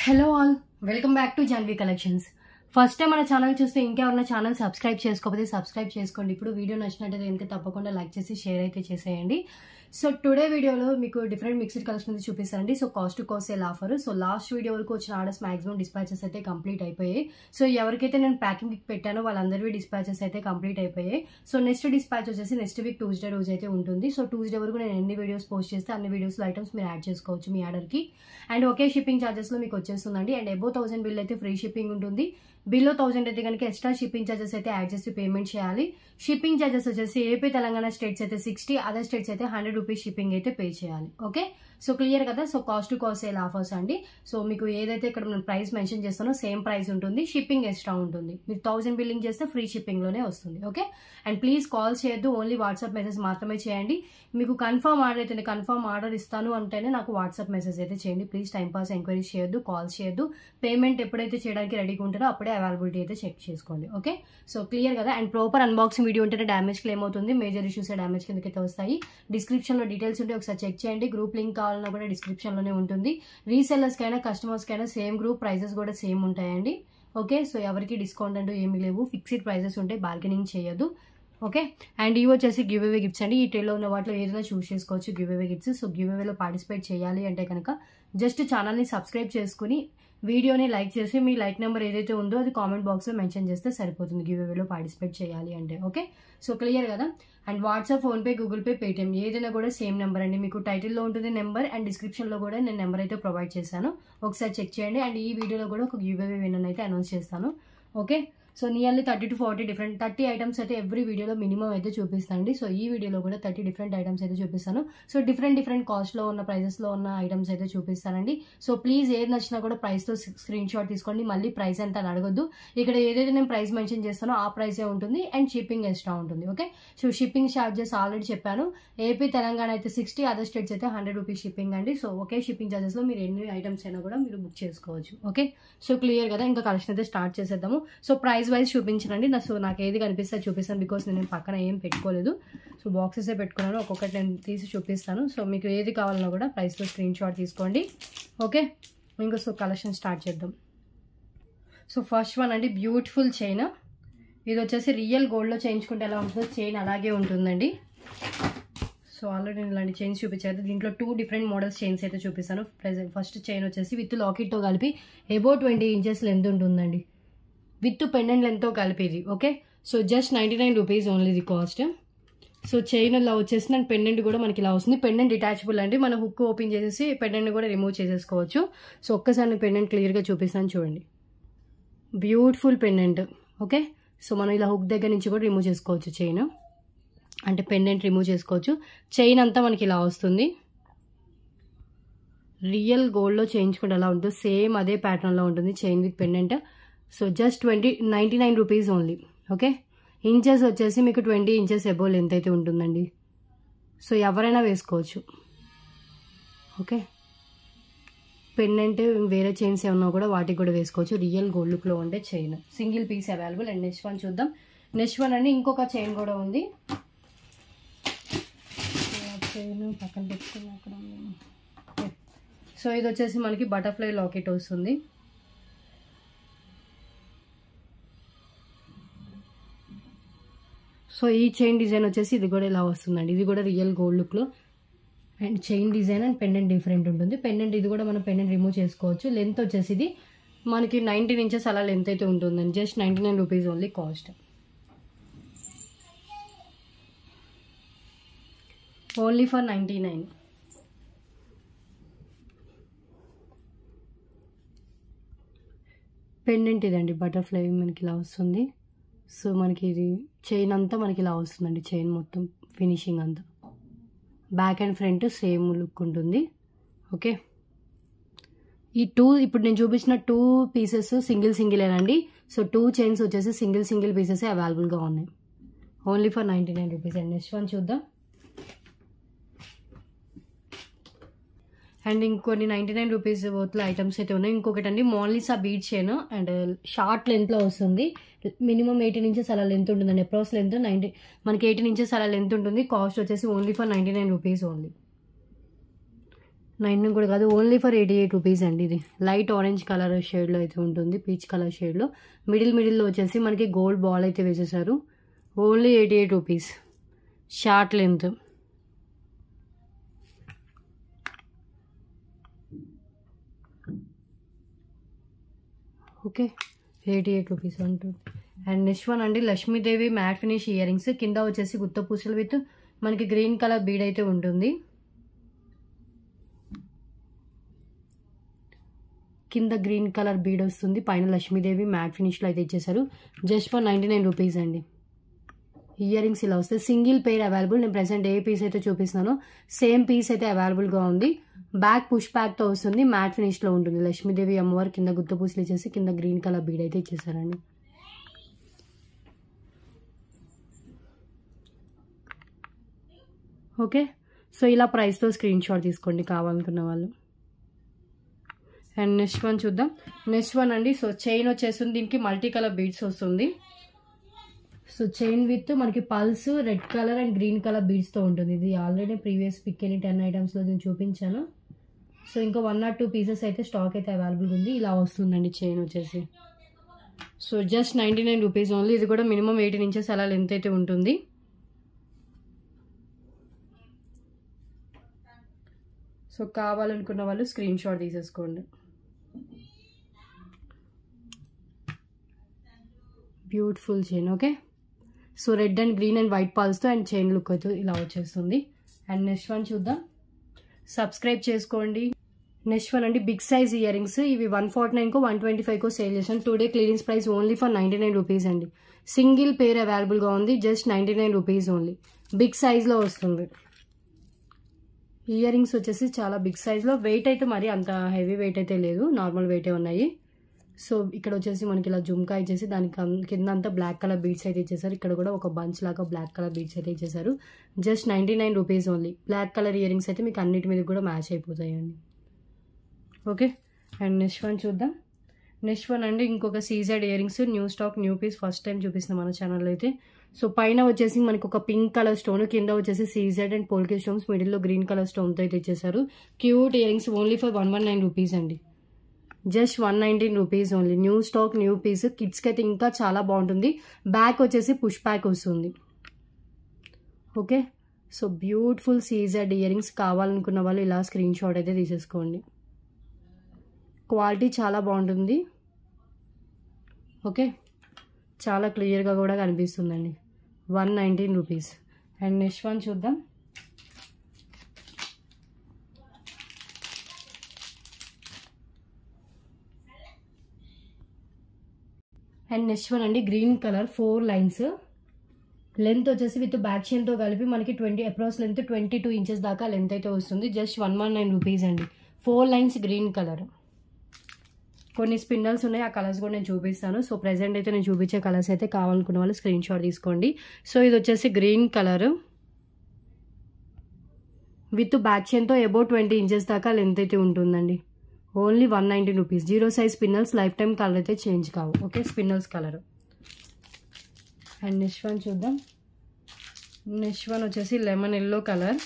hello all welcome back to Janvi collections first time మన channel చూస్తే ఇంకెవరైనా ఛానల్ సబ్స్క్రైబ్ చేసుకోకపోతే సబ్స్క్రైబ్ చేసుకోండి ఇప్పుడు వీడియో నచ్చినట్టయితే ఇంకా తప్పకుండా లైక్ చేసి షేర్ అయితే చేసేయండి సో టుడే వీడియోలో మీకు డిఫరెంట్ మిక్స్డ్ కలెక్షన్ అయితే చూపిస్తానండి so cost to cost sale offer so last video వరకు వచ్చిన ఆర్డర్స్ మాక్సిమం డిస్పాచెస్ అయితే కంప్లీట్ అయిపోయాయి సో ఎవరికైతే నేను ప్యాకింగ్ పెట్టానో వాళ్ళందరివి డిస్పాచెస్ అయితే కంప్లీట్ అయిపోయాయి సో నెక్స్ట్ డిస్పాచ్ వచ్చేసి నెక్స్ట్ వీక్ ట్యూస్డే రోజు అయితే ఉంటుంది సో ట్యూస్డే వరకు నేను ఎన్ని వీడియోస్ పోస్ట్ చేస్తే అన్ని వీడియోస్లో ఐటమ్స్ మీరు యాడ్ చేసుకోవచ్చు మీ ఆర్డర్కి అండ్ ఒకే షిప్పింగ్ ఛార్జెస్లో మీకు వచ్చేస్తుందండి అండ్ అబౌవ్ థౌసండ్ బిల్ అయితే ఫ్రీ షిప్పింగ్ ఉంటుంది బిలో థౌసండ్ అయితే కనుక ఎక్స్ట్రా షిప్పింగ్ ఛార్జెస్ అయితే యాడ్ చేసి పేమెంట్ చేయాలి షిప్పింగ్ ఛార్జెస్ వచ్చేసి ఏపీ తెలంగాణ స్టేట్స్ అయితే సిక్స్టీ అదర్ స్టేట్స్ అయితే హండ్రెడ్ రూపీస్ షిప్పింగ్ అయితే పే చేయాలి ఓకే సో క్లియర్ కదా so cost to cost sale offers అండి సో మీకు ఏదైతే ఇక్కడ నేను ప్రైస్ మెన్షన్ చేస్తానో సేమ్ ప్రైస్ ఉంటుంది షిప్పింగ్ ఎక్స్ట్రా ఉంటుంది మీరు థౌసండ్ బిల్లింగ్ చేస్తే ఫ్రీ షిప్పింగ్లోనే వస్తుంది ఓకే అండ్ ప్లీజ్ కాల్ చేయొద్దు ఓన్లీ వాట్సాప్ మెసేజ్ మాత్రమే చేయండి మీకు కన్ఫర్మ్ ఆర్డర్ అయితే కన్ఫర్మ్ ఆర్డర్ ఇస్తాను అంటేనే నాకు వాట్సాప్ మెసేజ్ అయితే చేయండి ప్లీజ్ టైం పాస్ ఎంక్వైరీస్ చేయొద్దు కాల్ చేయొద్దు పేమెంట్ ఎప్పుడైతే చేయడానికి రెడీగా ఉంటారో అప్పుడే అవైలబిలిటీ అయితే చెక్ చేసుకోండి ఓకే సో క్లియర్ కదా అండ్ ప్రాపర్ అన్బాక్సింగ్ వీడియో ఉంటేనే డ్యామేజ్ క్లెయిమ్ అవుతుంది మేజర్ ఇష్యూస్ డ్యామేజ్ కిందకైతే వస్తాయి డిస్క్రిప్షన్లో డీటెయిల్స్ ఉంటే ఒకసారి చెక్ చేయండి గ్రూప్ లింక్ కావాలన్నా కూడా డిస్క్రిప్షన్లోనే ఉంటుంది రీసెల్లర్స్కైనా కస్టమర్స్కైనా సేమ్ గ్రూప్ ప్రైజెస్ కూడా సేమ్ ఉంటాయండి ఓకే సో ఎవరికి డిస్కౌంట్ అంటూ ఏమీ లేవు ఫిక్స్డ్ ప్రైజెస్ ఉంటాయి బార్గెనింగ్ చేయొద్దు ఓకే అండ్ ఇవి వచ్చేసి గివ్ అవే గిఫ్ట్స్ అండి ఈ ట్రేలో ఉన్న వాటిలో ఏదైనా చూస్ చేసుకోవచ్చు గివ్ అవే గిఫ్ట్స్ సో గివ్ అవేలో పార్టిసిపేట్ చేయాలి అంటే కనుక జస్ట్ ఛానల్ని సబ్స్క్రైబ్ చేసుకుని వీడియోని లైక్ చేసి మీ లైక్ నెంబర్ ఏదైతే ఉందో అది కామెంట్ బాక్స్లో మెన్షన్ చేస్తే సరిపోతుంది గివ్ అవేలో పార్టిసిపేట్ చేయాలి అంటే ఓకే సో క్లియర్ కదా and WhatsApp PhonePe Google Pay Paytm ఏదైనా కూడా సేమ్ నెంబర్ అండి మీకు టైటిల్లో ఉంటుంది నెంబర్ అండ్ డిస్క్రిప్షన్లో కూడా నేను నెంబర్ అయితే ప్రొవైడ్ చేశాను ఒకసారి చెక్ చేయండి అండ్ ఈ వీడియోలో కూడా ఒక గివ్ అవే విన్నర్ అయితే అనౌన్స్ చేస్తాను okay so nearly thirty to forty different thirty items అయితే ఎవ్రీ వీడియోలో మినిమం అయితే చూపిస్తానండి సో ఈ వీడియోలో కూడా థర్టీ డిఫరెంట్ ఐటమ్స్ అయితే చూపిస్తాను సో డిఫరెంట్ డిఫరెంట్ కాస్ట్లో ఉన్న ప్రైజెస్లో ఉన్న ఐటమ్స్ అయితే చూపిస్తానండి సో ప్లీజ్ ఏది నచ్చినా కూడా ప్రైస్తో స్క్రీన్ షాట్ తీసుకోండి మళ్ళీ ప్రైస్ ఎంత అని అడగద్దు ఇక్కడ ఏదైతే నేను ప్రైస్ మెన్షన్ చేస్తానో ఆ ప్రైసే ఉంటుంది అండ్ షిప్పింగ్ ఎక్స్ట్రా ఉంటుంది okay so shipping charges already చెప్పాను ఏపీ తెలంగాణ అయితే సిక్స్టీ అదర్ స్టేట్స్ అయితే హండ్రెడ్ రూపీస్ షిప్పింగ్ అండి సో ఒకే షిప్పింగ్ ఛార్జెస్లో మీరు ఎన్ని ఐటమ్స్ అయినా కూడా మీరు బుక్ చేసుకోవచ్చు ఓకే సో క్లియర్ కదా ఇంకా కలెక్షన్ అయితే స్టార్ట్ చేసేద్దాము సో ప్రైస్ వైజ్ చూపించండి నా సో నాకు ఏది కనిపిస్తే చూపిస్తాను బికాస్ నేను పక్కన ఏం పెట్టుకోలేదు సో బాక్సెసే పెట్టుకున్నాను ఒక్కొక్కటి నేను తీసి చూపిస్తాను సో మీకు ఏది కావాలన్నా కూడా ప్రైస్తో స్క్రీన్ షాట్ తీసుకోండి ఓకే ఇంకా సో కలెక్షన్ స్టార్ట్ చేద్దాం సో ఫస్ట్ వన్ అండి బ్యూటిఫుల్ చైన్ ఇది వచ్చేసి రియల్ గోల్డ్లో చేయించుకుంటే ఎలా ఉంటుందో చైన్ అలాగే ఉంటుందండి సో ఆల్రెడీ నేను ఇలాంటి చైన్స్ చూపించాను దీంట్లో టూ డిఫరెంట్ మోడల్స్ చైన్స్ అయితే చూపిస్తాను ప్రెసెంట్ ఫస్ట్ చైన్ వచ్చేసి విత్ లాకెట్తో కలిపి ఎబో ట్వంటీ ఇంచెస్ లెంత్ ఉంటుందండి విత్ పెండెంట్ లెంత్తో కలిపి ఇది okay so just ninety nine rupees only ఇది కాస్ట్ సో చైన్ ఇలా వచ్చేసి అండ్ పెండెంట్ కూడా మనకి ఇలా వస్తుంది పెండెంట్ డిటాచబుల్ అండి మనం హుక్ ఓపెన్ చేసేసి పెండెంట్ కూడా రిమూవ్ చేసేసుకోవచ్చు సో ఒక్కసారి నేను పెండెంట్ క్లియర్గా చూపిస్తాను చూడండి బ్యూటిఫుల్ పెండెంట్ ఓకే సో మనం ఇలా హుక్ దగ్గర నుంచి కూడా రిమూవ్ చేసుకోవచ్చు చైన్ అంటే పెండెంట్ రిమూవ్ చేసుకోవచ్చు చైన్ అంతా మనకి ఇలా వస్తుంది రియల్ గోల్డ్లో చేయించుకుంటే ఎలా ఉంటుంది సేమ్ అదే ప్యాటర్న్లో ఉంటుంది chain with pendant so just twenty ninety nine rupees only okay inches వచ్చేసి మీకు ట్వంటీ ఇంచెస్ ఎబో లెంత్ అయితే ఉంటుందండి సో ఎవరైనా వేసుకోవచ్చు ఓకే పెండెంట్ వేరే చైన్స్ ఏమన్నా కూడా వాటికి కూడా వేసుకోవచ్చు రియల్ గోల్డ్ లుక్లో ఉండే chain single piece available and next one చూద్దాం నెక్స్ట్ వన్ అండి ఇంకొక చైన్ కూడా ఉంది చైన్ పక్కన పెట్టుకుని అక్కడ సో ఇది వచ్చేసి మనకి బటర్ఫ్లై లాకెట్ వస్తుంది సో ఈ చైన్ డిజైన్ వచ్చేసి ఇది కూడా ఇలా వస్తుందండి ఇది కూడా రియల్ గోల్డ్ లుక్లో and chain design and pendant different ఉంటుంది పెండెంట్ ఇది కూడా మనం పెండెంట్ రిమూవ్ చేసుకోవచ్చు లెంత్ వచ్చేసి ఇది మనకి నైంటీన్ ఇంచెస్ అలా లెంత్ అయితే ఉంటుందండి just ninety nine rupees only cost only for ninety nine pendant ఇదండి బటర్ఫ్లై మనకి ఇలా వస్తుంది సో మనకి ఇది చైన్ అంతా మనకి ఇలా వస్తుందండి చైన్ మొత్తం ఫినిషింగ్ అంతా back and front same look ఉంటుంది ఓకే ఈ టూ ఇప్పుడు నేను చూపించిన టూ పీసెస్ సింగిల్ సింగిలేనండి సో టూ చైన్స్ వచ్చేసి సింగిల్ సింగిల్ పీసెస్ అవైలబుల్గా ఉన్నాయి only for ninety nine rupees and next one చూద్దాం అండ్ ఇంకొన్ని నైంటీ నైన్ రూపీస్ పోతుల ఐటమ్స్ అయితే ఉన్నాయి ఇంకొకటి అండి Mona Lisa bead chain and short లెంత్లో వస్తుంది మినిమం ఎయిటీన్ ఇంచెస్ అలా లెంత్ ఉంటుందండి అప్రాక్స్ లెంత్ నైంటీ మనకి ఎయిటీన్ ఇంచెస్ అలా లెంత్ ఉంటుంది కాస్ట్ వచ్చేసి only for ninety nine rupees only nine కూడా కాదు only for eighty eight rupees అండి ఇది లైట్ ఆరెంజ్ కలర్ షేడ్లో అయితే ఉంటుంది పీచ్ కలర్ షేడ్లో మిడిల్ మిడిల్లో వచ్చేసి మనకి గోల్డ్ బాల్ అయితే వేసేసారు only eighty eight rupees short length okay eighty eight rupees ఉంటుంది అండ్ నెక్స్ట్ వన్ అండి Lakshmidevi matte finish ear rings కింద వచ్చేసి గుత్త పూసలు విత్ మనకి గ్రీన్ కలర్ బీడ్ అయితే ఉంటుంది కింద గ్రీన్ కలర్ బీడ్ వస్తుంది పైన లక్ష్మీదేవి మ్యాట్ ఫినిష్లో అయితే ఇచ్చేసారు just for ninety nine rupees అండి ఇయర్ రింగ్స్ ఇలా వస్తాయి సింగిల్ పేర్ అవైలబుల్ నేను ప్రెసెంట్ ఏ పీస్ అయితే చూపిస్తున్నానో సేమ్ పీస్ అయితే అవైలబుల్గా ఉంది బ్యాక్ పుష్ బ్యాక్తో వస్తుంది మ్యాట్ ఫినిష్లో ఉంటుంది లక్ష్మీదేవి అమ్మవారు కింద గుత్త పూసలు ఇచ్చేసి కింద గ్రీన్ కలర్ బీడ్ అయితే ఇచ్చేసారండి ఓకే సో ఇలా ప్రైస్తో స్క్రీన్ షాట్ తీసుకోండి కావాలనుకున్న వాళ్ళు అండ్ నెక్స్ట్ వన్ చూద్దాం నెక్స్ట్ వన్ అండి సో చైన్ వచ్చేస్తుంది దీనికి మల్టీ కలర్ బీడ్స్ వస్తుంది సో చైన్ విత్ మనకి pearls red colour and green colour బీడ్స్తో ఉంటుంది ఇది ఆల్రెడీ ప్రీవియస్ పిక్ అని టెన్ ఐటమ్స్లో నేను చూపించాను సో ఇంకా వన్ ఆర్ టూ పీసెస్ అయితే స్టాక్ అయితే అవైలబుల్ ఉంది ఇలా వస్తుందండి చైన్ వచ్చేసి so just ninety nine rupees only ఇది కూడా మినిమం ఎయిటీన్ ఇంచెస్ అలా లెంత్ అయితే ఉంటుంది సో కావాలనుకున్న వాళ్ళు స్క్రీన్ షాట్ తీసేసుకోండి beautiful chain okay so red and green and white పాల్స్తో అండ్ చైన్ లుక్ అయితే ఇలా వచ్చేస్తుంది అండ్ నెక్స్ట్ వన్ చూద్దాం సబ్స్క్రైబ్ చేసుకోండి నెక్స్ట్ వన్ అండి బిగ్ సైజ్ ఇయర్ రింగ్స్ ఇవి వన్ ఫార్టీ నైన్కో వన్ ట్వంటీ ఫైవ్కో సేల్ చేశాను today clearance price only for ninety nine rupees అండి సింగిల్ పేర్ అవైలబుల్గా ఉంది just ninety nine rupees only big సైజ్లో వస్తుంది ఇయర్ రింగ్స్ వచ్చేసి చాలా బిగ్ సైజ్లో వెయిట్ అయితే మరి అంత హెవీ వెయిట్ అయితే లేదు నార్మల్ వెయిటే ఉన్నాయి సో ఇక్కడ వచ్చేసి మనకి ఇలా జుమ్కా ఇచ్చేసి దానికి అన్- కింద అంతా బ్లాక్ కలర్ బీడ్స్ అయితే ఇచ్చేసారు ఇక్కడ కూడా ఒక బంచ్ లాగా బ్లాక్ కలర్ బీడ్స్ అయితే ఇచ్చేసారు just ninety nine rupees only black colour ear rings అయితే మీకు అన్నిటి మీద కూడా మ్యాచ్ అయిపోతాయండి ఓకే అండ్ నెక్స్ట్ వన్ చూద్దాం నెక్స్ట్ వన్ అండి ఇంకొక CZ ear rings new stock new piece first time చూపిస్తున్నాం మన ఛానల్లో అయితే సో పైన వచ్చేసి మనకి ఒక పింక్ కలర్ స్టోన్ కింద వచ్చేసి సీజెడ్ అండ్ పోల్కే స్టోన్స్ మిడిల్లో గ్రీన్ కలర్ స్టోన్తో అయితే ఇచ్చేసారు cute year rings only for one one nine rupees అండి just one nineteen rupees only new stock new piece కిడ్స్కి అయితే ఇంకా చాలా బాగుంటుంది బ్యాక్ వచ్చేసి పుష్ బ్యాక్ వస్తుంది okay so beautiful CZ ear rings కావాలనుకున్న వాళ్ళు ఇలా స్క్రీన్ షాట్ అయితే తీసేసుకోండి క్వాలిటీ చాలా బాగుంటుంది ఓకే చాలా క్లియర్గా కూడా కనిపిస్తుందండి one nineteen rupees and next one చూద్దాం అండ్ నెక్స్ట్ వన్ అండి green colour four lines length వచ్చేసి విత్ బ్యాక్ చైన్తో కలిపి మనకి twenty approx length twenty two inches దాకా లెంత్ అయితే వస్తుంది just one one nine rupees అండి ఫోర్ లైన్స్ గ్రీన్ కలర్ కొన్ని స్పిన్నల్స్ ఉన్నాయి ఆ కలర్స్ కూడా నేను చూపిస్తాను సో ప్రెసెంట్ అయితే నేను చూపించే కలర్స్ అయితే కావాలనుకున్న వాళ్ళు స్క్రీన్ షాట్ తీసుకోండి సో ఇది వచ్చేసి గ్రీన్ కలర్ విత్ బ్యాక్ చైన్తో అబౌ ట్వంటీ ఇంచెస్ దాకా లెంత్ అయితే ఉంటుందండి only one ninety rupees zero size spinels life time colour అయితే చేంజ్ కావు okay spinels colour and next one చూద్దాం నెక్స్ట్ వన్ వచ్చేసి లెమన్ ఎల్లో కలర్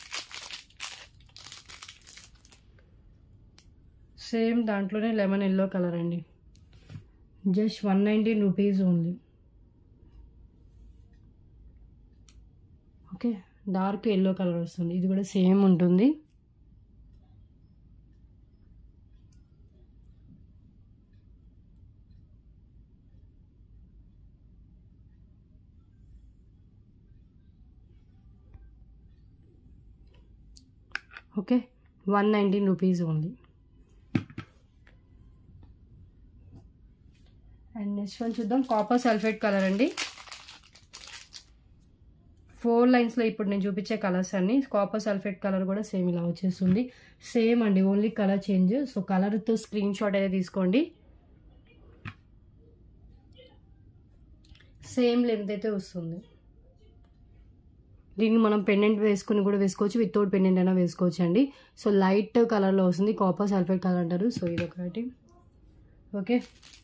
సేమ్ దాంట్లోనే lemon yellow colour అండి just one nineteen rupees only okay dark yellow colour వస్తుంది ఇది కూడా same ఉంటుంది okay one nineteen rupees only and next one చూద్దాం copper sulphate colour అండి ఫోర్ లైన్స్లో ఇప్పుడు నేను చూపించే కలర్స్ అన్ని కాపర్ సల్ఫేట్ కలర్ కూడా సేమ్ ఇలా వచ్చేస్తుంది సేమ్ అండి ఓన్లీ కలర్ చేంజ్ సో కలర్తో స్క్రీన్ షాట్ అయితే తీసుకోండి సేమ్ లెంత్ అయితే వస్తుంది దీన్ని మనం పెండెంట్ వేసుకుని కూడా వేసుకోవచ్చు వితౌట్ పెండెంట్ అయినా వేసుకోవచ్చు అండి సో లైట్ కలర్లో వస్తుంది కాపర్ సల్ఫేట్ కలర్ అంటారు సో ఇది ఒకటి ఓకే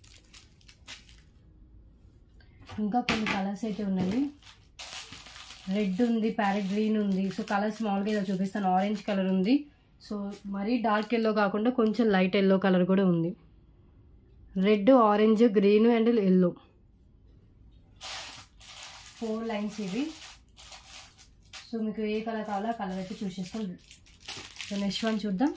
ఇంకా కొన్ని కలర్స్ అయితే ఉన్నాయి రెడ్ ఉంది ప్యారెట్ గ్రీన్ ఉంది సో కలర్స్ మామూలుగా ఇలా చూపిస్తాను ఆరెంజ్ కలర్ ఉంది సో మరీ డార్క్ ఎల్లో కాకుండా కొంచెం లైట్ ఎల్లో కలర్ కూడా ఉంది red orange green and yellow four lines ఇవి సో మీకు ఏ కలర్ కావాలో కలర్ అయితే చూస్ చేసుకొని సో నెక్స్ట్ వన్ చూద్దాం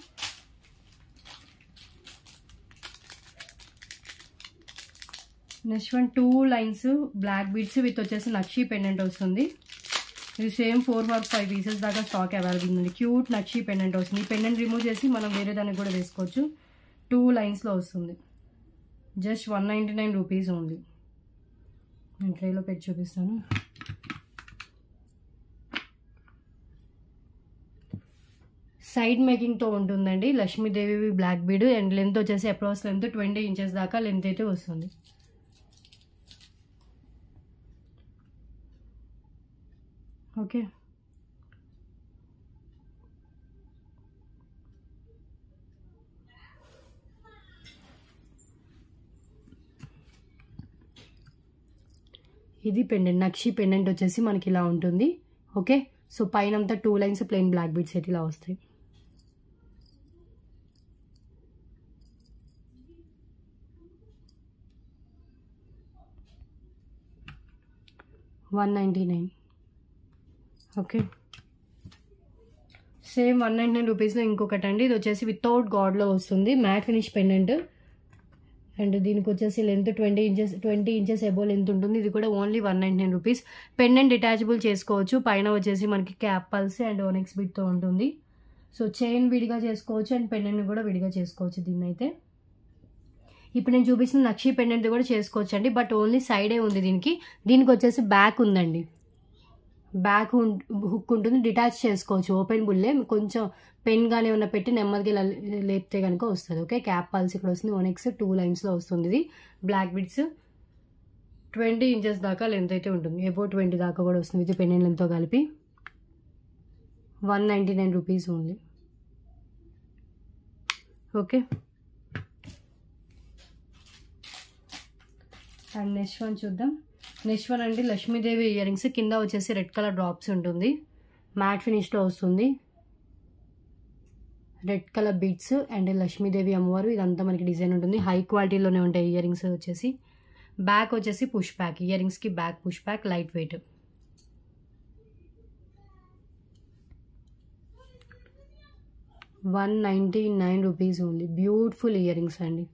next one two lines black beads with వచ్చేసి నక్షి పెండెంట్ వస్తుంది ఇది same four or five pieces దాకా స్టాక్ అవైలబుల్ ఉంది క్యూట్ నక్షి పెండెంట్ వస్తుంది ఈ పెండెంట్ రిమూవ్ చేసి మనం వేరే దానికి కూడా వేసుకోవచ్చు టూ లైన్స్లో వస్తుంది just one ninety nine rupees ఉంది నేను ట్రైలో పెట్టి చూపిస్తాను సైడ్ మేకింగ్తో ఉంటుందండి Lakshmidevi black bead and length వచ్చేసి అప్రాక్స్ లెంత్ ట్వంటీ ఇంచెస్ దాకా లెంత్ అయితే వస్తుంది ఓకే ఇది పెండెంట్ నక్షి పెండెంట్ వచ్చేసి మనకి ఇలా ఉంటుంది ఓకే సో పైన అంతా two lines plain black beads అయితే ఇలా వస్తాయి one ninety nine okay same one ninety nine రూపీస్లో ఇంకొకటి అండి ఇది వచ్చేసి వితౌట్ గాడ్లో వస్తుంది మ్యాట్ ఫినిష్ పెండెంట్ అండ్ దీనికి వచ్చేసి length twenty inches twenty inches above length ఉంటుంది ఇది కూడా only one ninety nine rupees pendant detachable చేసుకోవచ్చు పైన వచ్చేసి మనకి క్యాప్ పల్స్ అండ్ ఓనెక్స్ బిట్తో ఉంటుంది సో చైన్ విడిగా చేసుకోవచ్చు అండ్ పెండెంట్ కూడా విడిగా చేసుకోవచ్చు దీన్ని అయితే ఇప్పుడు నేను చూపిస్తున్న నక్షి పెండెంట్ కూడా చేసుకోవచ్చు అండి బట్ ఓన్లీ సైడే ఉంది దీనికి దీనికి వచ్చేసి బ్యాక్ ఉందండి బ్యాక్ హుక్ ఉంటుంది డిటాచ్ చేసుకోవచ్చు ఓపెన్ బుల్లే కొంచెం పెన్ కానీ ఏమైనా పెట్టి నెమ్మదిగా ఇలా లేపితే కనుక వస్తుంది ఓకే క్యాప్ పాల్స్ ఇక్కడ వస్తుంది ఓనెక్స్ టూ లైన్స్లో వస్తుంది ఇది బ్లాక్ బిడ్స్ ట్వంటీ ఇంచెస్ దాకా లెంత్ అయితే ఉంటుంది ఎబో ట్వంటీ దాకా కూడా వస్తుంది ఇది పెన్ లెంత్తో కలిపి one ninety nine rupees only okay and next one చూద్దాం నెక్స్ట్ వన్ అండి లక్ష్మీదేవి ఇయర్ రింగ్స్ కింద వచ్చేసి రెడ్ కలర్ డ్రాప్స్ ఉంటుంది మ్యాట్ ఫినిష్లో వస్తుంది red colour beads and Lakshmidevi అమ్మవారు ఇదంతా మనకి డిజైన్ ఉంటుంది హై క్వాలిటీలోనే ఉంటాయి ఇయర్ రింగ్స్ వచ్చేసి బ్యాక్ వచ్చేసి పుష్ బ్యాక్ ఇయర్ రింగ్స్కి back push back light weight one ninety nine rupees only beautiful ear rings అండి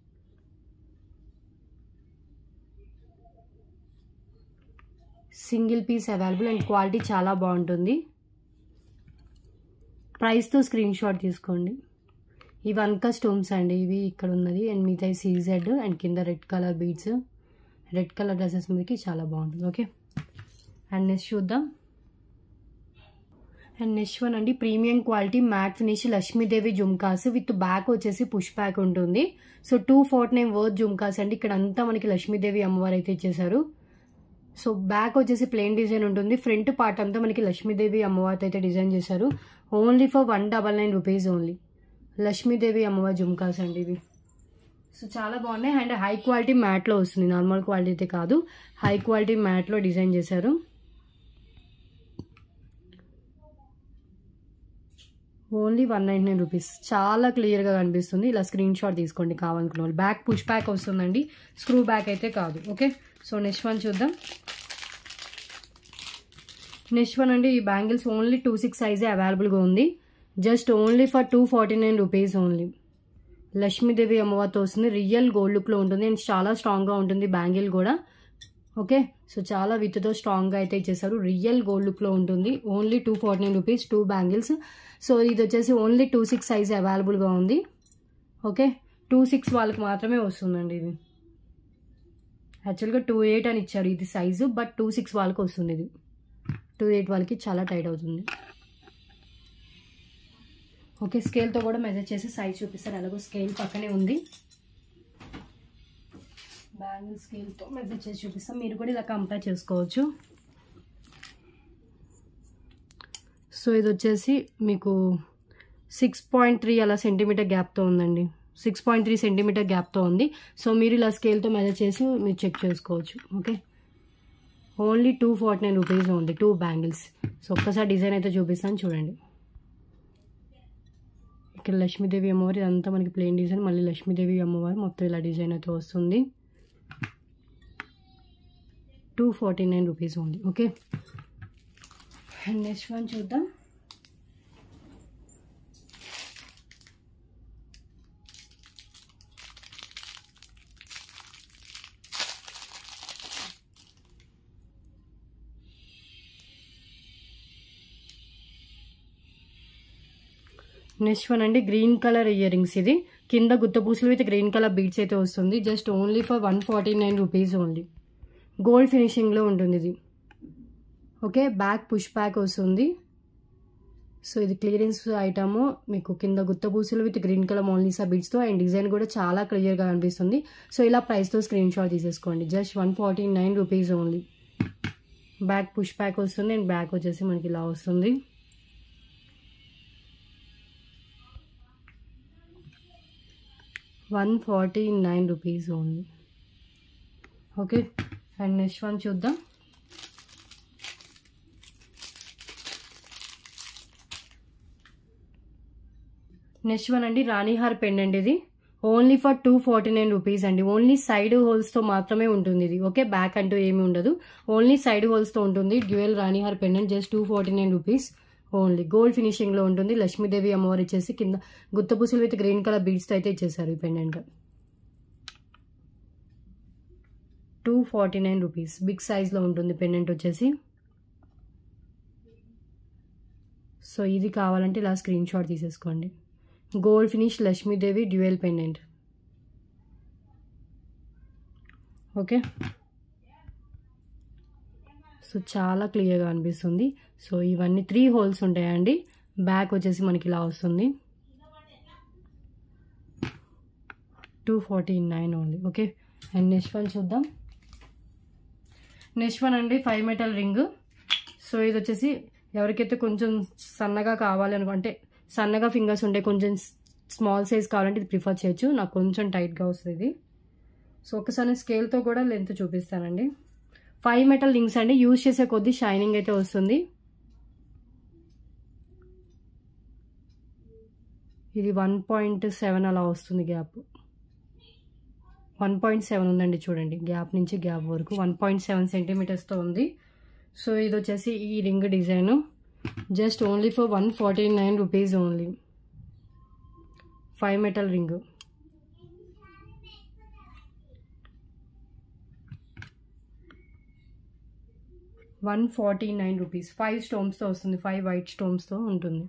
single piece available and quality చాలా బాగుంటుంది ప్రైస్తో స్క్రీన్ షాట్ తీసుకోండి ఇవి అన్క స్టోన్స్ అండి ఇవి ఇక్కడ ఉన్నది అండ్ మిగతా సీజెడ్ అండ్ కింద red colour beads red colour dresses మీదకి చాలా బాగుంటుంది ఓకే అండ్ నెక్స్ట్ చూద్దాం అండ్ నెక్స్ట్ వన్ అండి premium quality matte finish Lakshmidevi jhumkas with back వచ్చేసి పుష్ బ్యాక్ ఉంటుంది so two forty nine worth jhumkas అండి ఇక్కడ అంతా మనకి లక్ష్మీదేవి అమ్మవారు అయితే ఇచ్చేసారు సో బ్యాక్ వచ్చేసి ప్లెయిన్ డిజైన్ ఉంటుంది ఫ్రంట్ పార్ట్ అంతా మనకి లక్ష్మీదేవి అమ్మవారితో అయితే డిజైన్ చేశారు only for one double nine rupees only Lakshmidevi అమ్మవారి జుమ్కాస్ అండి ఇవి సో చాలా బాగున్నాయి అండ్ హై క్వాలిటీ మ్యాట్లో వస్తుంది నార్మల్ క్వాలిటీ అయితే కాదు హై క్వాలిటీ మ్యాట్లో డిజైన్ చేశారు only one ninety nine rupees చాలా క్లియర్గా కనిపిస్తుంది ఇలా స్క్రీన్ షాట్ తీసుకోండి కావాలనుకున్న వాళ్ళు బ్యాక్ పుష్ బ్యాక్ వస్తుందండి స్క్రూ బ్యాక్ అయితే కాదు ఓకే సో నెక్స్ట్ వన్ చూద్దాం నెక్స్ట్ వన్ అండి ఈ బ్యాంగిల్స్ ఓన్లీ టూ సిక్స్ సైజే అవైలబుల్గా ఉంది just only for two forty nine rupees only Lakshmidevi అమ్మవారితో వస్తుంది రియల్ గోల్డ్ లుక్లో ఉంటుంది అండ్ చాలా స్ట్రాంగ్గా ఉంటుంది బ్యాంగిల్ కూడా ఓకే సో చాలా విత్తో స్ట్రాంగ్గా అయితే ఇచ్చేసారు రియల్ గోల్డ్ లుక్లో ఉంటుంది only two forty nine rupees two bangles so ఇది వచ్చేసి ఓన్లీ టూ సిక్స్ సైజ్ అవైలబుల్గా ఉంది ఓకే టూ సిక్స్ వాళ్ళకి మాత్రమే వస్తుందండి ఇది యాక్చువల్గా టూ ఎయిట్ అని ఇచ్చారు ఇది సైజు బట్ టూ సిక్స్ వాళ్ళకి వస్తుంది ఇది టూ ఎయిట్ వాళ్ళకి చాలా టైట్ అవుతుంది ఓకే స్కేల్తో కూడా మెజర్ చేసి సైజ్ చూపిస్తారు అలాగో స్కేల్ పక్కనే ఉంది బ్యాంగిల్ స్కేల్తో మెజర్ చేసి చూపిస్తాం మీరు కూడా ఇలా కంపేర్ చేసుకోవచ్చు సో ఇది వచ్చేసి మీకు సిక్స్ పాయింట్ త్రీ అలా సెంటీమీటర్ గ్యాప్తో ఉందండి సిక్స్ పాయింట్ త్రీ సెంటీమీటర్ గ్యాప్తో ఉంది సో మీరు ఇలా స్కేల్తో మెజర్ చేసి మీరు చెక్ చేసుకోవచ్చు okay only two forty nine rupees ఉంది టూ బ్యాంగిల్స్ సో ఒక్కసారి డిజైన్ అయితే చూపిస్తాను చూడండి ఇక్కడ లక్ష్మీదేవి అమ్మవారు ఇదంతా మనకి ప్లెయిన్ డిజైన్ మళ్ళీ లక్ష్మీదేవి అమ్మవారు మొత్తం ఇలా డిజైన్ అయితే వస్తుంది two forty nine rupees only okay and next one చూద్దాం నెక్స్ట్ వన్ అండి గ్రీన్ కలర్ ఇయర్ రింగ్స్ ఇది కింద గుత్తపూసలు విత్ గ్రీన్ కలర్ బీడ్స్ అయితే వస్తుంది just only for one forty nine rupees only gold ఫినిషింగ్లో ఉంటుంది ఇది ఓకే బ్యాక్ పుష్ బ్యాక్ వస్తుంది సో ఇది క్లియరెన్స్ ఐటమ్ మీకు కింద గుత్తపూసలు విత్ గ్రీన్ కలర్ మోల్నీసా బీడ్స్తో అండ్ డిజైన్ కూడా చాలా క్లియర్గా కనిపిస్తుంది సో ఇలా ప్రైస్తో స్క్రీన్ షాట్ తీసేసుకోండి just one forty nine rupees only back push back వస్తుంది అండ్ బ్యాక్ వచ్చేసి మనకి ఇలా వస్తుంది one forty nine rupees only okay and next one చూద్దాం నెక్స్ట్ వన్ అండి రాణిహార్ పెండెంట్ ఇది only for two forty nine rupees అండి ఓన్లీ సైడ్ హోల్స్తో మాత్రమే ఉంటుంది ఇది ఓకే బ్యాక్ అంటూ ఏమి ఉండదు ఓన్లీ సైడ్ హోల్స్తో ఉంటుంది dual ranihaar pendant just two forty nine rupees only gold ఫినిషింగ్లో ఉంటుంది లక్ష్మీదేవి అమ్మవారు ఇచ్చేసి కింద గుత్తపూసలు విత్ గ్రీన్ కలర్ బీడ్స్తో అయితే ఇచ్చేసారు ఈ pendant two forty nine rupees big సైజ్లో ఉంటుంది పెండెంట్ వచ్చేసి సో ఇది కావాలంటే ఇలా స్క్రీన్ షాట్ తీసేసుకోండి gold finish Lakshmidevi dual pendant okay so చాలా క్లియర్గా అనిపిస్తుంది సో ఇవన్నీ త్రీ హోల్స్ ఉంటాయండి బ్యాక్ వచ్చేసి మనకి ఇలా వస్తుంది two forty nine only okay and next one చూద్దాం నెక్స్ట్ వన్ అండి ఫైవ్ మెటల్ రింగ్ సో ఇది వచ్చేసి ఎవరికైతే కొంచెం సన్నగా కావాలి అనుకుంటే సన్నగా ఫింగర్స్ ఉంటే కొంచెం స్మాల్ సైజ్ కావాలంటే ఇది ప్రిఫర్ చేయొచ్చు నాకు కొంచెం టైట్గా వస్తుంది ఇది సో ఒకసారి స్కేల్తో కూడా లెంత్ చూపిస్తానండి ఫైవ్ మెటల్ రింగ్స్ అండి యూజ్ చేసే కొద్దీ షైనింగ్ అయితే వస్తుంది ఇది వన్ పాయింట్ సెవెన్ అలా వస్తుంది గ్యాప్ వన్ పాయింట్ సెవెన్ ఉందండి చూడండి గ్యాప్ నుంచి గ్యాప్ వరకు వన్ పాయింట్ సెవెన్ సెంటీమీటర్స్తో ఉంది సో ఇది వచ్చేసి ఈ ring design just only for one forty nine rupees only five metal ring one forty nine rupees five స్టోమ్స్తో వస్తుంది ఫైవ్ వైట్ స్టోమ్స్తో ఉంటుంది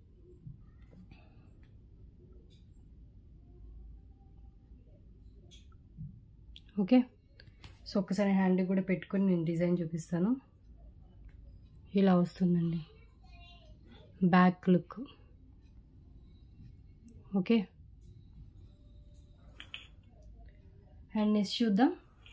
ఓకే సో ఒక్కసారి హ్యాండ్ కూడా పెట్టుకొని నేను డిజైన్ చూపిస్తాను ఇలా వస్తుందండి back look okay and next చూద్దాం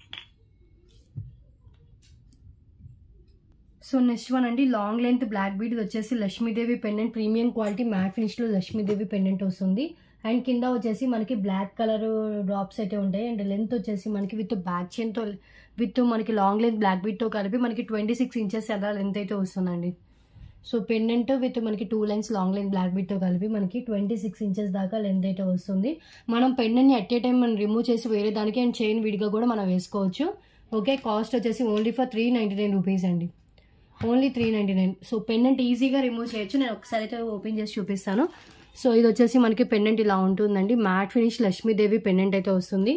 సో నెక్స్ట్ వన్ అండి లాంగ్ లెంత్ బ్లాక్ బీడ్ వచ్చేసి Lakshmidevi pendant premium quality matte ఫినిష్లో లక్ష్మీదేవి పెండెంట్ వస్తుంది అండ్ కింద వచ్చేసి మనకి బ్లాక్ కలర్ డ్రాప్స్ అయితే ఉంటాయి అండ్ లెంత్ వచ్చేసి మనకి విత్ బ్యాక్ చైన్తో విత్ మనకి లాంగ్ లెంత్ బ్లాక్ బీట్తో కలిపి మనకి ట్వంటీ సిక్స్ ఇంచెస్ అలా లెంత్ అయితే వస్తుందండి సో పెండెంట్ విత్ మనకి two lines long length black బీట్తో కలిపి మనకి ట్వంటీ సిక్స్ ఇంచెస్ దాకా లెంత్ అయితే వస్తుంది మనం పెండెంట్ని అట్ ఏ టైం మనం రిమూవ్ చేసి వేరే దానికి అండ్ చైన్ విడిగా కూడా మనం వేసుకోవచ్చు ఓకే కాస్ట్ వచ్చేసి only for three ninety nine rupees అండి only three ninety nine so pendant ఈజీగా రిమూవ్ చేయొచ్చు నేను ఒకసారి అయితే ఓపెన్ చేసి చూపిస్తాను సో ఇది వచ్చేసి మనకి పెండెంట్ ఇలా ఉంటుందండి మ్యాట్ ఫినిష్ లక్ష్మీదేవి పెండెంట్ అయితే వస్తుంది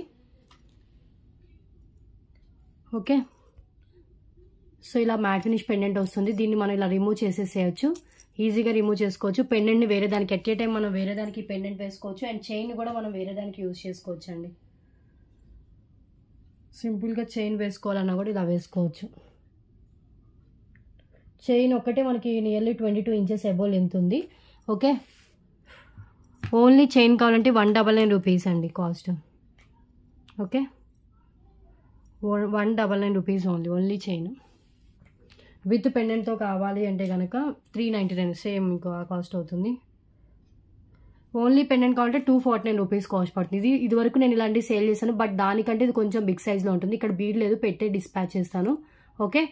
ఓకే సో ఇలా మ్యాట్ ఫినిష్ పెండెంట్ వస్తుంది దీన్ని మనం ఇలా రిమూవ్ చేసేసేయచ్చు ఈజీగా రిమూవ్ చేసుకోవచ్చు పెండెంట్ని వేరే దానికి ఎట్ ఏ టైం మనం వేరే దానికి పెండెంట్ వేసుకోవచ్చు అండ్ చైన్ కూడా మనం వేరే దానికి యూజ్ చేసుకోవచ్చు అండి సింపుల్గా చైన్ వేసుకోవాలన్నా కూడా ఇలా వేసుకోవచ్చు చైన్ ఒక్కటే మనకి nearly twenty two inches above length ఉంది ఓకే ఓన్లీ చైన్ కావాలంటే వన్ డబల్ నైన్ రూపీస్ అండి cost okay one double nine rupees only only chain with పెండెంట్తో కావాలి అంటే కనుక త్రీ నైంటీ నైన్ సేమ్ మీకు కాస్ట్ అవుతుంది ఓన్లీ పెండెంట్ కావాలంటే two forty nine rupees cost పడుతుంది ఇది ఇదివరకు నేను ఇలాంటి సేల్ చేశాను బట్ దానికంటే ఇది కొంచెం బిగ్ సైజ్లో ఉంటుంది ఇక్కడ బీడ్ లేదు పెట్టే డిస్పాచ్ చేస్తాను ఓకే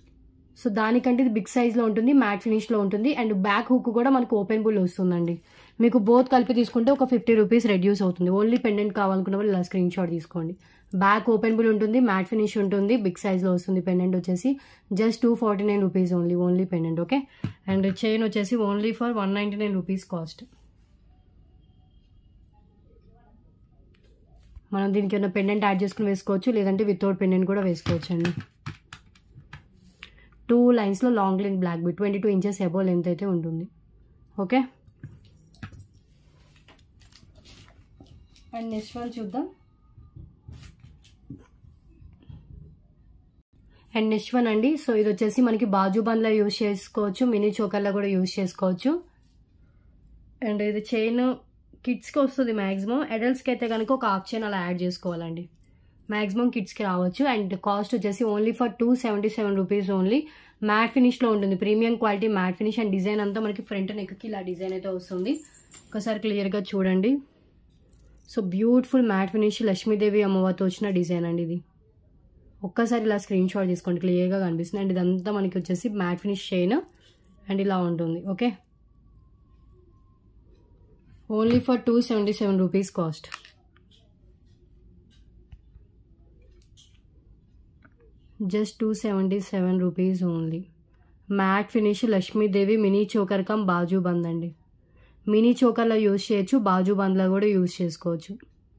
సో దానికంటే ఇది బిగ్ సైజ్లో ఉంటుంది మ్యాట్ ఫినిష్లో ఉంటుంది అండ్ బ్యాక్ హుక్ కూడా మనకు ఓపెన్ బుల్ వస్తుందండి మీకు బోత్ కలిపి తీసుకుంటే ఒక ఫిఫ్టీ రూపీస్ రెడ్యూస్ అవుతుంది ఓన్లీ పెండెంట్ కావాలనుకున్న వాళ్ళు ఇలా స్క్రీన్ షాట్ తీసుకోండి బ్యాక్ ఓపెనబుల్ ఉంటుంది మ్యాట్ ఫినిష్ ఉంటుంది బిగ్ సైజ్లో వస్తుంది పెండెంట్ వచ్చేసి just two forty nine rupees only only pendant okay and chain వచ్చేసి only for one ninety nine rupees cost మనం దీనికి ఉన్న పెండెంట్ యాడ్ చేసుకుని వేసుకోవచ్చు లేదంటే వితౌట్ పెండెంట్ కూడా వేసుకోవచ్చు అండి టూ లైన్స్లో long length black bead twenty two inches above length అయితే ఉంటుంది ఓకే అండ్ నెక్స్ట్ వన్ చూద్దాం అండ్ నెక్స్ట్ వన్ అండి సో ఇది వచ్చేసి మనకి బాజు బండ్లో యూజ్ చేసుకోవచ్చు మినీ చోకర్లో కూడా యూజ్ చేసుకోవచ్చు అండ్ ఇది చైన్ కిడ్స్కి వస్తుంది మ్యాక్సిమం అడల్ట్స్కి అయితే కనుక ఒక హాఫ్ చైన్ అలా యాడ్ చేసుకోవాలండి మ్యాక్సిమం కిడ్స్కి రావచ్చు అండ్ కాస్ట్ వచ్చేసి only for two seventy seven rupees only matte ఫినిష్లో ఉంటుంది premium quality matte finish and design అంతా మనకి ఫ్రంట్ నెక్కి ఇలా డిజైన్ అయితే వస్తుంది ఒకసారి క్లియర్గా చూడండి so beautiful matte finish Lakshmidevi అమ్మవారితో వచ్చిన డిజైన్ అండి ఇది ఒక్కసారి ఇలా స్క్రీన్ షాట్ తీసుకోండి క్లియర్గా కనిపిస్తుంది అండ్ ఇదంతా మనకి వచ్చేసి మ్యాట్ ఫినిష్ చైన్ అండ్ ఇలా ఉంటుంది okay only for two seventy seven rupees cost just two seventy seven rupees only matte finish Lakshmidevi mini choker cum bajuband అండి మినీ చోకర్లో యూజ్ చేయొచ్చు బాజు బంద్లో కూడా యూజ్ చేసుకోవచ్చు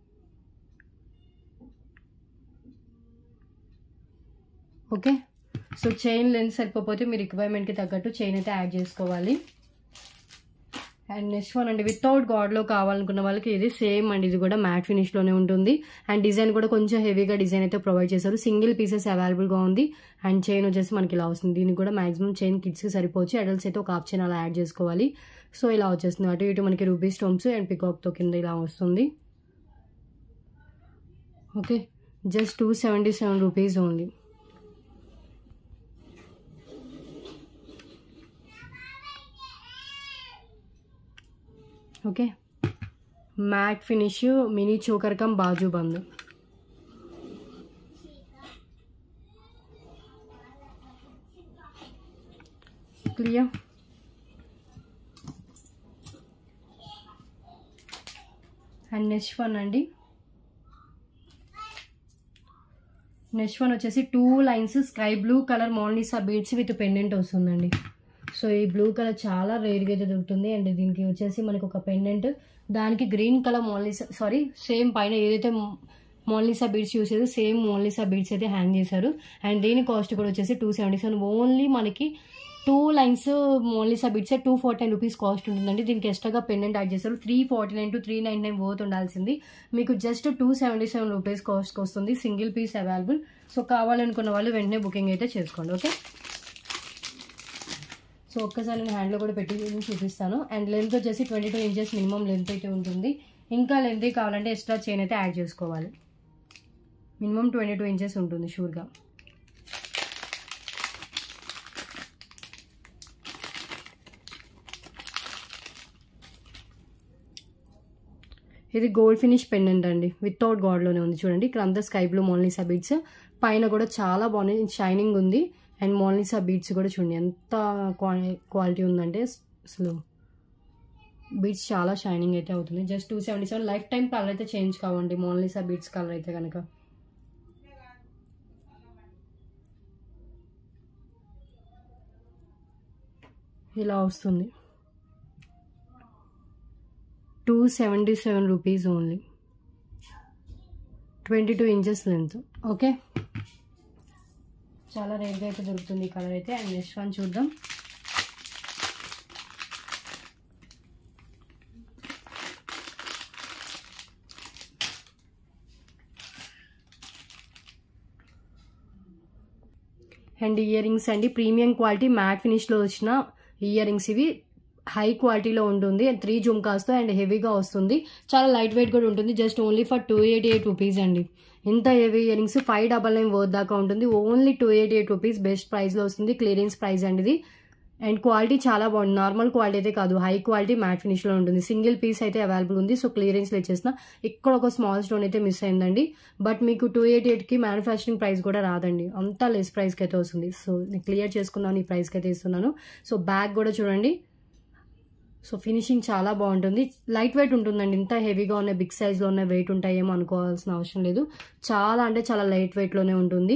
ఓకే సో చైన్ లెన్స్ సరిపోతే మీ రిక్వైర్మెంట్కి తగ్గట్టు chain అయితే add చేసుకోవాలి అండ్ నెక్స్ట్ వన్ అండి without గాడ్లో కావాలనుకున్న వాళ్ళకి ఇది సేమ్ అండి ఇది కూడా మ్యాట్ ఫినిష్లోనే ఉంటుంది అండ్ డిజైన్ కూడా కొంచెం హెవీగా డిజైన్ అయితే ప్రొవైడ్ చేశారు సింగిల్ పీసెస్ అవైలబుల్గా ఉంది అండ్ చైన్ వచ్చేసి మనకి ఇలా వస్తుంది దీనికి కూడా మాక్సిమం చైన్ కిడ్స్కి సరిపోవచ్చు అడల్ట్స్ అయితే ఒక హాఫ్ చైన్ అలా యాడ్ చేసుకోవాలి సో ఇలా వచ్చేస్తుంది అటు ఇటు మనకి రూబీ స్టోమ్స్ అండ్ పికాక్తో కింద ఇలా వస్తుంది okay just two seventy seven rupees only okay matte finish mini choker cum bajuband clear and next one అండి నెక్స్ట్ వన్ వచ్చేసి two lines sky blue colour Monalisa beads with pendant వస్తుందండి so ఈ blue colour చాలా రేర్గా అయితే దొరుకుతుంది and దీనికి వచ్చేసి మనకి ఒక పెండెంట్ దానికి green colour Monalisa sorry same పైన ఏదైతే మోన్లీసా బీడ్స్ యూస్ చేసి సేమ్ మోన్లీసా బీడ్స్ అయితే హ్యాంగ్ చేశారు అండ్ దీని కాస్ట్ కూడా వచ్చేసి టూ సెవెంటీ సెవెన్ ఓన్లీ మనకి two lines Monalisa beads two forty nine rupees cost ఉంటుందండి దీనికి ఎక్స్ట్రాగా పెండెంట్ యాడ్ చేస్తారు three forty nine to three nine nine పోతు ఉండాల్సింది మీకు just two seventy seven rupees కాస్ట్కి వస్తుంది సింగిల్ పీస్ అవైలబుల్ సో కావాలనుకున్న వాళ్ళు వెంటనే బుకింగ్ అయితే చేసుకోండి ఓకే సో ఒక్కసారి నేను హ్యాండ్లో కూడా పెట్టి చూపిస్తాను అండ్ లెంత్ వచ్చేసి twenty two inches minimum length అయితే ఉంటుంది ఇంకా లెంత్ కావాలంటే ఎక్స్ట్రా చైన్ అయితే యాడ్ చేసుకోవాలి మినిమం ట్వంటీ టూ ఇంచెస్ ఉంటుంది షూర్గా ఇది గోల్డ్ ఫినిష్ పెండెంట్ అండి వితౌట్ గాడ్లోనే ఉంది చూడండి ఇక్కడ అంతా స్కై బ్లూ మోల్నిసా బీడ్స్ పైన కూడా చాలా బాగుంది షైనింగ్ ఉంది అండ్ మోల్నిసా బీడ్స్ కూడా చూడండి ఎంత క్వాలిటీ ఉందంటే అసలు బీడ్స్ చాలా షైనింగ్ అయితే అవుతుంది just two seventy seven life time colour అయితే చేంజ్ కావండి మోల్నిసా బీడ్స్ కలర్ అయితే కనుక ఇలా వస్తుంది two seventy seven rupees only twenty two inches length okay చాలా రేట్గా అయితే దొరుకుతుంది ఈ కలర్ అయితే అండ్ నెక్స్ట్ వన్ చూద్దాం అండ్ ఇయర్ రింగ్స్ అండి ప్రీమియం క్వాలిటీ మ్యాట్ ఫినిష్లో వచ్చిన ఇయర్ రింగ్స్ ఇవి హై క్వాలిటీలో ఉంటుంది అండ్ త్రీ జుమ్కాస్తో అండ్ హెవీగా వస్తుంది చాలా లైట్ వెయిట్ కూడా ఉంటుంది just only for two eighty eight rupees అండి ఇంత heavy earrings five double nine worth దాకా ఉంటుంది only two eighty eight rupees best ప్రైస్లో వస్తుంది క్లియరెన్స్ ప్రైస్ అండి ఇది అండ్ క్వాలిటీ చాలా బాగుంది నార్మల్ క్వాలిటీ అయితే కాదు హై క్వాలిటీ మ్యాట్ ఫినిష్లో ఉంటుంది సింగిల్ పీస్ అయితే అవైలబుల్ ఉంది సో క్లియరెన్స్లో ఇచ్చేసిన ఇక్కడ ఒక స్మాల్ స్టోన్ అయితే మిస్ అయిందండి బట్ మీకు టూ ఎయిటీ ఎయిట్కి మ్యానుఫ్యాక్చరింగ్ ప్రైస్ కూడా రాదండి అంతా లెస్ ప్రైస్కి అయితే వస్తుంది సో నేను క్లియర్ చేసుకున్నాను ఈ ప్రైస్కి అయితే ఇస్తున్నాను సో బ్యాగ్ కూడా చూడండి సో ఫినిషింగ్ చాలా బాగుంటుంది లైట్ వెయిట్ ఉంటుందండి ఇంత హెవీగా ఉన్న బిగ్ సైజ్లో ఉన్న వెయిట్ ఉంటాయేమో అనుకోవాల్సిన అవసరం లేదు చాలా అంటే చాలా లైట్ వెయిట్లోనే ఉంటుంది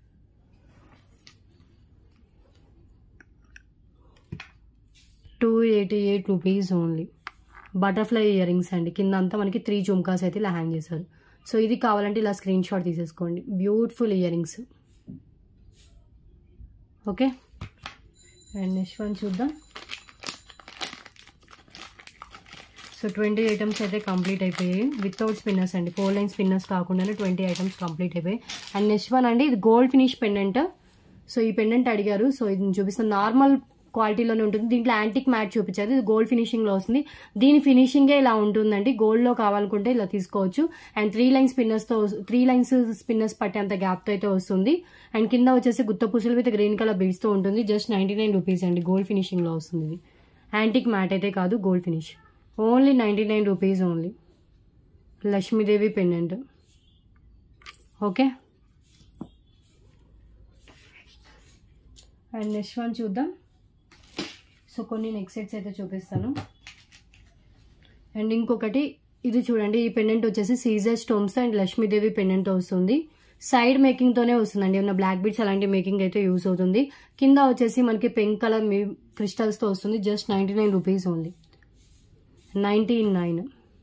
two eighty eight rupees only butterfly ear rings అండి కింద అంతా మనకి త్రీ జుమ్కాస్ అయితే ఇలా హ్యాంగ్ చేశారు సో ఇది కావాలంటే ఇలా స్క్రీన్ షాట్ తీసేసుకోండి beautiful year earrings okay and next one చూద్దాం సో ట్వంటీ ఐటమ్స్ అయితే కంప్లీట్ అయిపోయాయి వితౌట్ స్పిన్నర్స్ అండి ఫోర్ లైన్ స్పిన్నర్స్ కాకుండానే ట్వంటీ ఐటమ్స్ కంప్లీట్ అయిపోయాయి అండ్ నెక్స్ట్ వన్ అండి ఇది గోల్డ్ ఫినిష్ పెండెంట్ సో ఈ పెండెంట్ అడిగారు సో ఇది నేను చూపిస్తాను నార్మల్ క్వాలిటీలోనే ఉంటుంది దీంట్లో యాంటిక్ మ్యాట్ చూపించారు ఇది గోల్డ్ ఫినిషింగ్లో వస్తుంది దీని ఫినిషింగే ఇలా ఉంటుందండి గోల్డ్లో కావాలనుకుంటే ఇలా తీసుకోవచ్చు అండ్ త్రీ లైన్ స్పిన్నర్స్తో త్రీ లైన్స్ స్పిన్నర్స్ పట్టేంత గ్యాప్తో అయితే వస్తుంది అండ్ కింద వచ్చేసి గుత్త పూసలు విత్ గ్రీన్ కలర్ బీడ్స్తో ఉంటుంది జస్ట్ నైంటీ నైన్ రూపీస్ అండి గోల్డ్ ఫినిషింగ్లో వస్తుంది ఇది యాంటిక్ మ్యాట్ అయితే కాదు gold finish only ninety nine rupees only Lakshmidevi pendant okay and next one చూద్దాం సో కొన్ని నెక్ సెట్స్ అయితే చూపిస్తాను అండ్ ఇంకొకటి ఇది చూడండి ఈ పెండెంట్ వచ్చేసి CZ stones and Lakshmidevi pendant వస్తుంది సైడ్ మేకింగ్తోనే వస్తుందండి ఏమన్నా బ్లాక్ బీడ్స్ అలాంటి మేకింగ్ అయితే యూస్ అవుతుంది కింద వచ్చేసి మనకి పింక్ కలర్ మీ క్రిస్టల్స్తో వస్తుంది just ninety nine rupees only ninety nine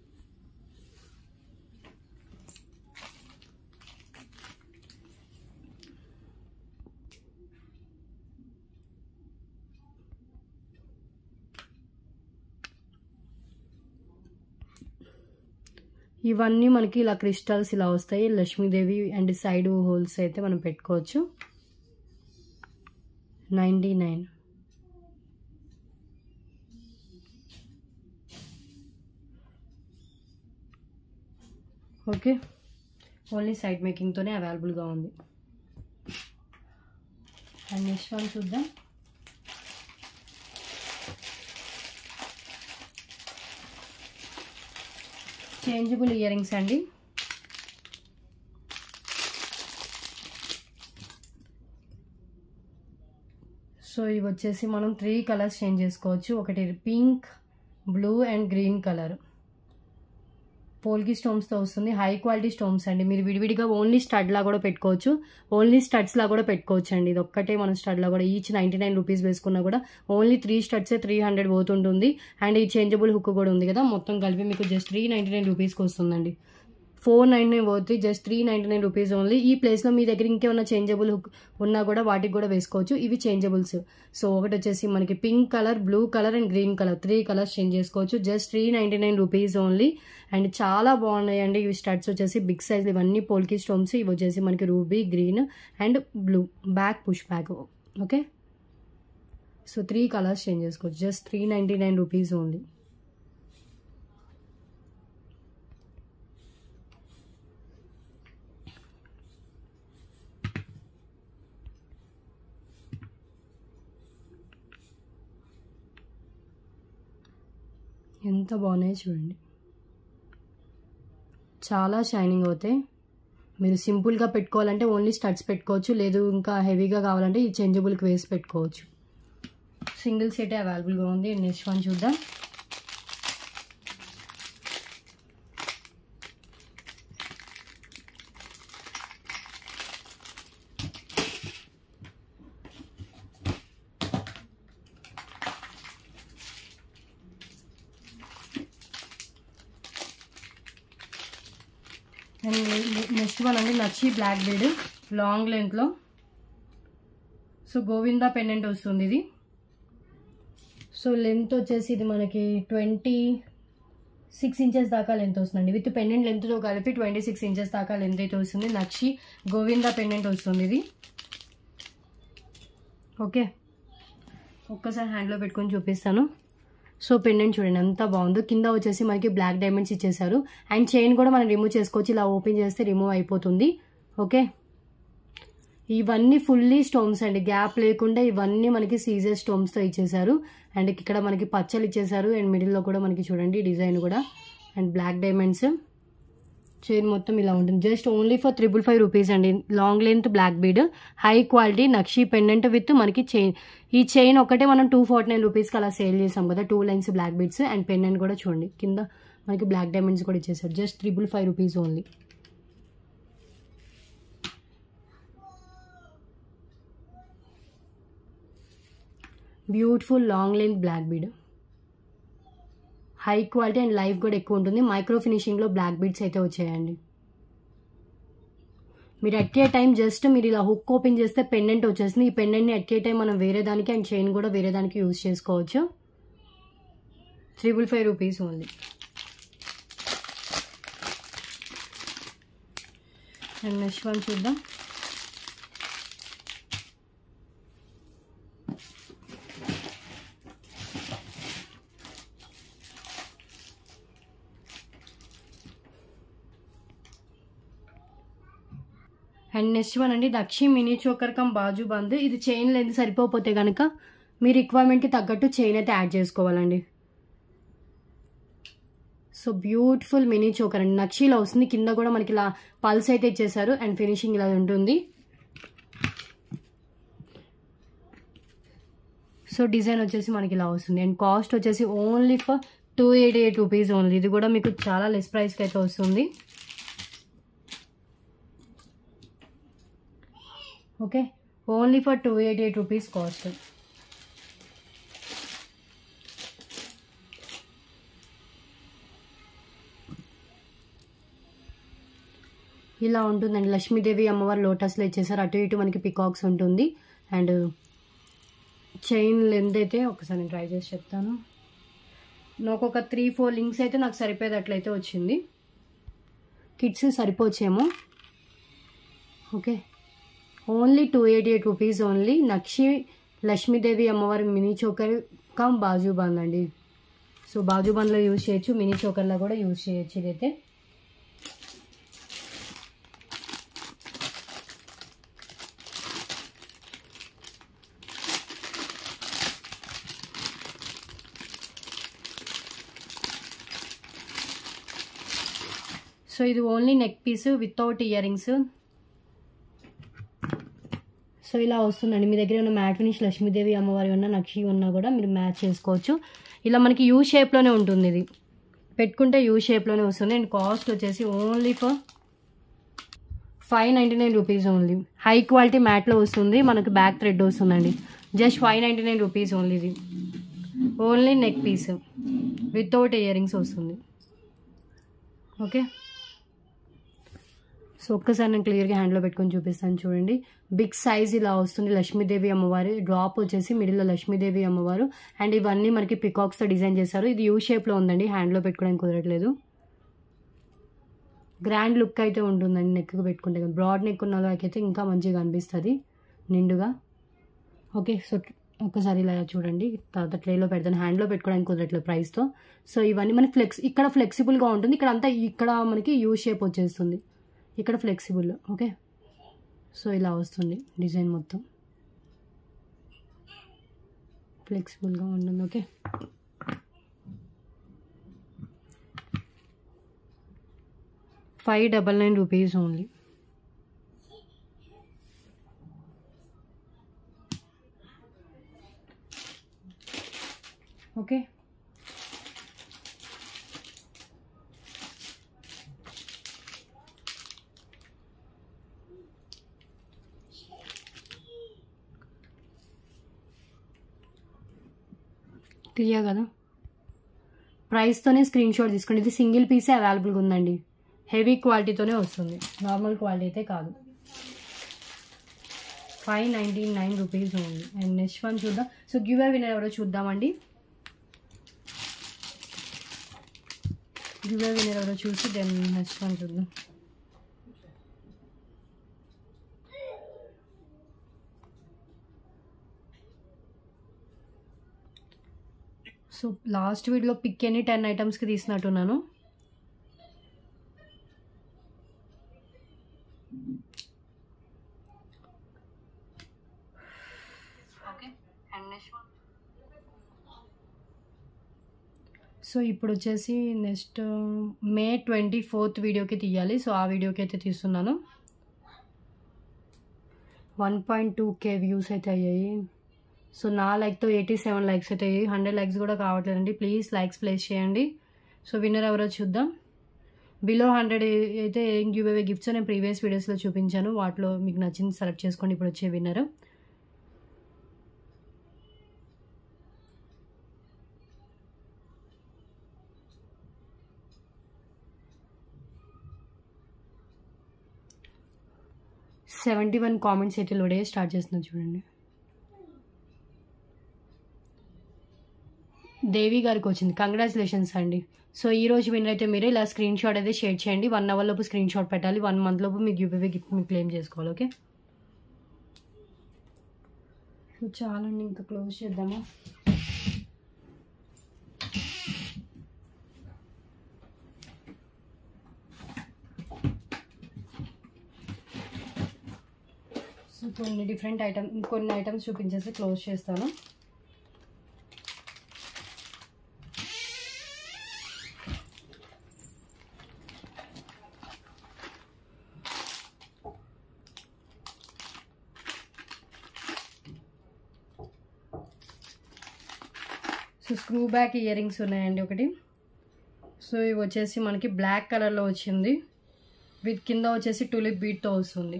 ఇవన్నీ మనకి ఇలా క్రిస్టల్స్ ఇలా వస్తాయి లక్ష్మీదేవి అండ్ సైడ్ హోల్స్ అయితే మనం పెట్టుకోవచ్చు ninety nine okay only side మేకింగ్తోనే అవైలబుల్గా ఉంది అండ్ నెక్స్ట్ వన్ చూద్దాం చేంజబుల్ ఇయర్ రింగ్స్ అండి సో ఇవి వచ్చేసి మనం త్రీ కలర్స్ చేంజ్ చేసుకోవచ్చు ఒకటి pink blue and green colour polki స్టోన్స్తో వస్తుంది హై క్వాలిటీ స్టోన్స్ అండి మీరు విడివిడిగా ఓన్లీ స్టడ్లా కూడా పెట్టుకోవచ్చు ఓన్లీ స్టడ్స్లా కూడా పెట్టుకోవచ్చు అండి ఇది ఒక్కటే మనం స్టడ్లా కూడా ఈచ్ నైంటీ నైన్ రూపీస్ వేసుకున్నా కూడా ఓన్లీ త్రీ స్టడ్సే త్రీ హండ్రెడ్ పోతుంటుంది అండ్ ఈ చేంజబుల్ హుక్ కూడా ఉంది కదా మొత్తం కలిపి మీకు జస్ట్ త్రీ నైంటీ నైన్ రూపీస్కి వస్తుందండి ఫోర్ నైన్ నైన్ పోతుంది just three ninety nine rupees only ఈ ప్లేస్లో మీ దగ్గర ఇంకేమన్నా చేంజబుల్ హుక్ ఉన్నా కూడా వాటికి కూడా వేసుకోవచ్చు ఇవి చేంజబుల్స్ సో ఒకటి వచ్చేసి మనకి pink colour blue colour and green colour three colours change చేసుకోవచ్చు just three ninety nine rupees only and చాలా బాగున్నాయి అండి ఇవి స్టడ్స్ వచ్చేసి బిగ్ సైజ్ ఇవన్నీ పోల్కి స్టోన్స్ ఇవి వచ్చేసి మనకి ruby green and blue back push back okay so three colours change చేసుకోవచ్చు just three ninety nine rupees only ఎంత బాగున్నాయో చూడండి చాలా షైనింగ్ అవుతాయి మీరు సింపుల్గా పెట్టుకోవాలంటే ఓన్లీ స్టడ్స్ పెట్టుకోవచ్చు లేదు ఇంకా హెవీగా కావాలంటే ఈ చేంజబుల్కి వేసి పెట్టుకోవచ్చు సింగిల్ సెట్ అవైలబుల్గా ఉంది నెక్స్ట్ వన్ చూద్దాం అండ్ నెక్స్ట్ వన్ అండి నచ్చి బ్లాక్ బీడ్ లాంగ్ లెంత్లో సో గోవిందా పెండెంట్ వస్తుంది ఇది సో లెంత్ వచ్చేసి ఇది మనకి ట్వంటీ సిక్స్ ఇంచెస్ దాకా లెంత్ వస్తుందండి విత్ పెండెంట్ లెంత్తో కలిపి ట్వంటీ సిక్స్ ఇంచెస్ దాకా లెంత్ అయితే వస్తుంది నచ్చి గోవిందా పెండెంట్ వస్తుంది ఇది ఓకే ఒక్కసారి హ్యాండ్లో పెట్టుకొని చూపిస్తాను సో పెండెంట్ చూడండి ఎంత బాగుందో కింద వచ్చేసి మనకి బ్లాక్ డైమండ్స్ ఇచ్చేసారు అండ్ చైన్ కూడా మనం రిమూవ్ చేసుకోవచ్చు ఇలా ఓపెన్ చేస్తే రిమూవ్ అయిపోతుంది ఓకే ఇవన్నీ ఫుల్లీ స్టోన్స్ అండి గ్యాప్ లేకుండా ఇవన్నీ మనకి సీజర్ స్టోన్స్తో ఇచ్చేసారు అండ్ ఇక్కడ మనకి పచ్చలు ఇచ్చేసారు అండ్ మిడిల్లో కూడా మనకి చూడండి డిజైన్ కూడా అండ్ బ్లాక్ డైమండ్స్ చైన్ మొత్తం ఇలా ఉంటుంది just only for triple five rupees అండి long length black bead high quality nakshi pendant with మనకి చైన్ ఈ చైన్ ఒకటే మనం టూ ఫార్టీ నైన్ రూపీస్కి అలా సేల్ చేసాం కదా two lines black beads and pendant కూడా చూడండి కింద మనకి బ్లాక్ డైమండ్స్ కూడా ఇచ్చేసారు just triple five rupees only beautiful long length black bead high quality and life కూడా ఎక్కువ ఉంటుంది మైక్రో ఫినిషింగ్లో బ్లాక్ బీడ్స్ అయితే వచ్చాయండి మీరు అట్ ఏ టైం జస్ట్ మీరు ఇలా హుక్ ఓపెన్ చేస్తే పెండెంట్ వచ్చేస్తుంది ఈ పెండెంట్ని అట్ ఏ టైం మనం వేరే దానికి అండ్ చైన్ కూడా వేరే దానికి యూజ్ చేసుకోవచ్చు triple five rupees only and next one చూద్దాం అండ్ నెక్స్ట్ వన్ అండి దక్షి mini choker cum bajuband ఇది చైన్ లెంత్ సరిపోతే కనుక మీ రిక్వైర్మెంట్కి తగ్గట్టు చైన్ అయితే యాడ్ చేసుకోవాలండి సో బ్యూటిఫుల్ మినీ చోకర్ అండి నక్షీలో వస్తుంది కింద కూడా మనకి ఇలా పల్స్ అయితే ఇచ్చేసారు అండ్ ఫినిషింగ్ ఇలా ఉంటుంది సో డిజైన్ వచ్చేసి మనకి ఇలా వస్తుంది అండ్ కాస్ట్ వచ్చేసి only for two eighty eight rupees only ఇది కూడా మీకు చాలా లెస్ ప్రైస్కి అయితే వస్తుంది okay only for two eighty eight rupees cost ఇలా ఉంటుందండి లక్ష్మీదేవి అమ్మవారు లోటస్లో ఇచ్చేసారు అటు ఇటు మనకి పికాక్స్ ఉంటుంది అండ్ చైన్ లెంత్ అయితే ఒకసారి నేను ట్రై చేసి చెప్తాను నాకు ఒక త్రీ ఫోర్ లింక్స్ అయితే నాకు సరిపోయేటట్లయితే వచ్చింది కిడ్స్ సరిపోవచ్చేమో okay only two eighty eight rupees only nakshi Lakshmidevi అమ్మవారి mini choker cum bajuband అండి సో బాజు బంద్లో యూజ్ చేయొచ్చు మినీ చోకర్లో కూడా యూజ్ చేయొచ్చు ఇదైతే సో ఇది only neck piece without earrings so ఇలా వస్తుందండి మీ దగ్గర ఉన్న మ్యాట్ ఫినిష్ లక్ష్మీదేవి అమ్మవారి ఉన్న నక్షి ఉన్నా కూడా మీరు మ్యాచ్ చేసుకోవచ్చు ఇలా మనకి యూ షేప్లోనే ఉంటుంది ఇది పెట్టుకుంటే యూ షేప్లోనే వస్తుంది అండ్ కాస్ట్ వచ్చేసి only for five ninety nine rupees only high quality మ్యాట్లో వస్తుంది మనకు బ్యాక్ థ్రెడ్ వస్తుందండి just five ninety nine rupees only ఇది only neck piece without earrings వస్తుంది ఓకే సో ఒక్కసారి నేను క్లియర్గా హ్యాండ్లో పెట్టుకొని చూపిస్తాను చూడండి బిగ్ సైజ్ ఇలా వస్తుంది లక్ష్మీదేవి అమ్మవారి డ్రాప్ వచ్చేసి మిడిల్లో లక్ష్మీదేవి అమ్మవారు అండ్ ఇవన్నీ మనకి పికాక్స్తో డిజైన్ చేశారు ఇది యూ షేప్లో ఉందండి హ్యాండ్లో పెట్టుకోవడానికి కుదరట్లేదు గ్రాండ్ లుక్ అయితే ఉంటుందండి నెక్కు పెట్టుకుంటే బ్రాడ్ నెక్ ఉన్న వాళ్ళకైతే ఇంకా మంచిగా అనిపిస్తుంది నిండుగా ఓకే సో ఒక్కసారి ఇలా చూడండి తర్వాత ట్రేలో పెడతాను హ్యాండ్లో పెట్టుకోవడానికి కుదరట్లేదు ప్రైస్తో సో ఇవన్నీ మనకి ఫ్లెక్స్ ఇక్కడ ఫ్లెక్సిబుల్గా ఉంటుంది ఇక్కడ అంతా ఇక్కడ మనకి యూ షేప్ వచ్చేస్తుంది ఇక్కడ ఫ్లెక్సిబుల్ ఓకే సో ఇలా వస్తుంది డిజైన్ మొత్తం ఫ్లెక్సిబుల్గా ఉంటుంది okay five double nine rupees only okay clear కదా ప్రైస్తోనే స్క్రీన్ షాట్ తీసుకోండి ఇది సింగిల్ పీసే అవైలబుల్గా ఉందండి హెవీ క్వాలిటీతోనే వస్తుంది నార్మల్ క్వాలిటీ అయితే కాదు ఫైవ్ నైంటీ నైన్ రూపీస్ ఉంది అండ్ నెక్స్ట్ వన్ చూద్దాం సో గివ్ అవే వినర్ ఎవరో చూద్దామండి గివ్ అవే వినర్ ఎవరో చూసి దెన్ నెక్స్ట్ వన్ చూద్దాం సో లాస్ట్ వీడియోలో పిక్ ఎన్ని టెన్ ఐటమ్స్కి తీసినట్టున్నాను సో సో ఇప్పుడు వచ్చేసి నెక్స్ట్ మే ట్వంటీ ఫోర్త్ వీడియోకి తీయాలి సో ఆ వీడియోకి అయితే తీస్తున్నాను one point two K views అయితే అయ్యాయి సో నా లైక్తో ఎయిటీ సెవెన్ లైక్స్ అయితే అయ్యాయి హండ్రెడ్ లైక్స్ కూడా కావట్లేదండి ప్లీజ్ లైక్స్ ప్లేస్ చేయండి సో విన్నర్ ఎవరో చూద్దాం బిలో హండ్రెడ్ అయితే ఏం గివ్ అవే గిఫ్ట్స్ నేను ప్రీవియస్ వీడియోస్లో చూపించాను వాటిలో మీకు నచ్చింది సెలెక్ట్ చేసుకోండి ఇప్పుడు వచ్చే విన్నర్ సెవెంటీ వన్ కామెంట్స్ అయితే లోడే స్టార్ట్ చేస్తున్నా చూడండి దేవి గారికి వచ్చింది కంగ్రాచులేషన్స్ అండి సో ఈ రోజు విన్నర్ అయితే మీరే ఇలా స్క్రీన్ షాట్ అయితే షేర్ చేయండి వన్ అవర్ లోపు స్క్రీన్ షాట్ పెట్టాలి వన్ మంత్ లోపు మీకు యూపీవీ గిఫ్ట్ మీకు క్లెయిమ్ చేసుకోవాలి ఓకే సో చాలండి ఇంకా క్లోజ్ చేద్దామా సో కొన్ని డిఫరెంట్ ఐటమ్ ఇంకొన్ని ఐటమ్స్ చూపించేసి క్లోజ్ చేస్తాను so screw back earrings ఉన్నాయండి ఒకటి సో ఇవి వచ్చేసి మనకి బ్లాక్ కలర్లో వచ్చింది విత్ కింద వచ్చేసి టూలిప్ బీట్తో వస్తుంది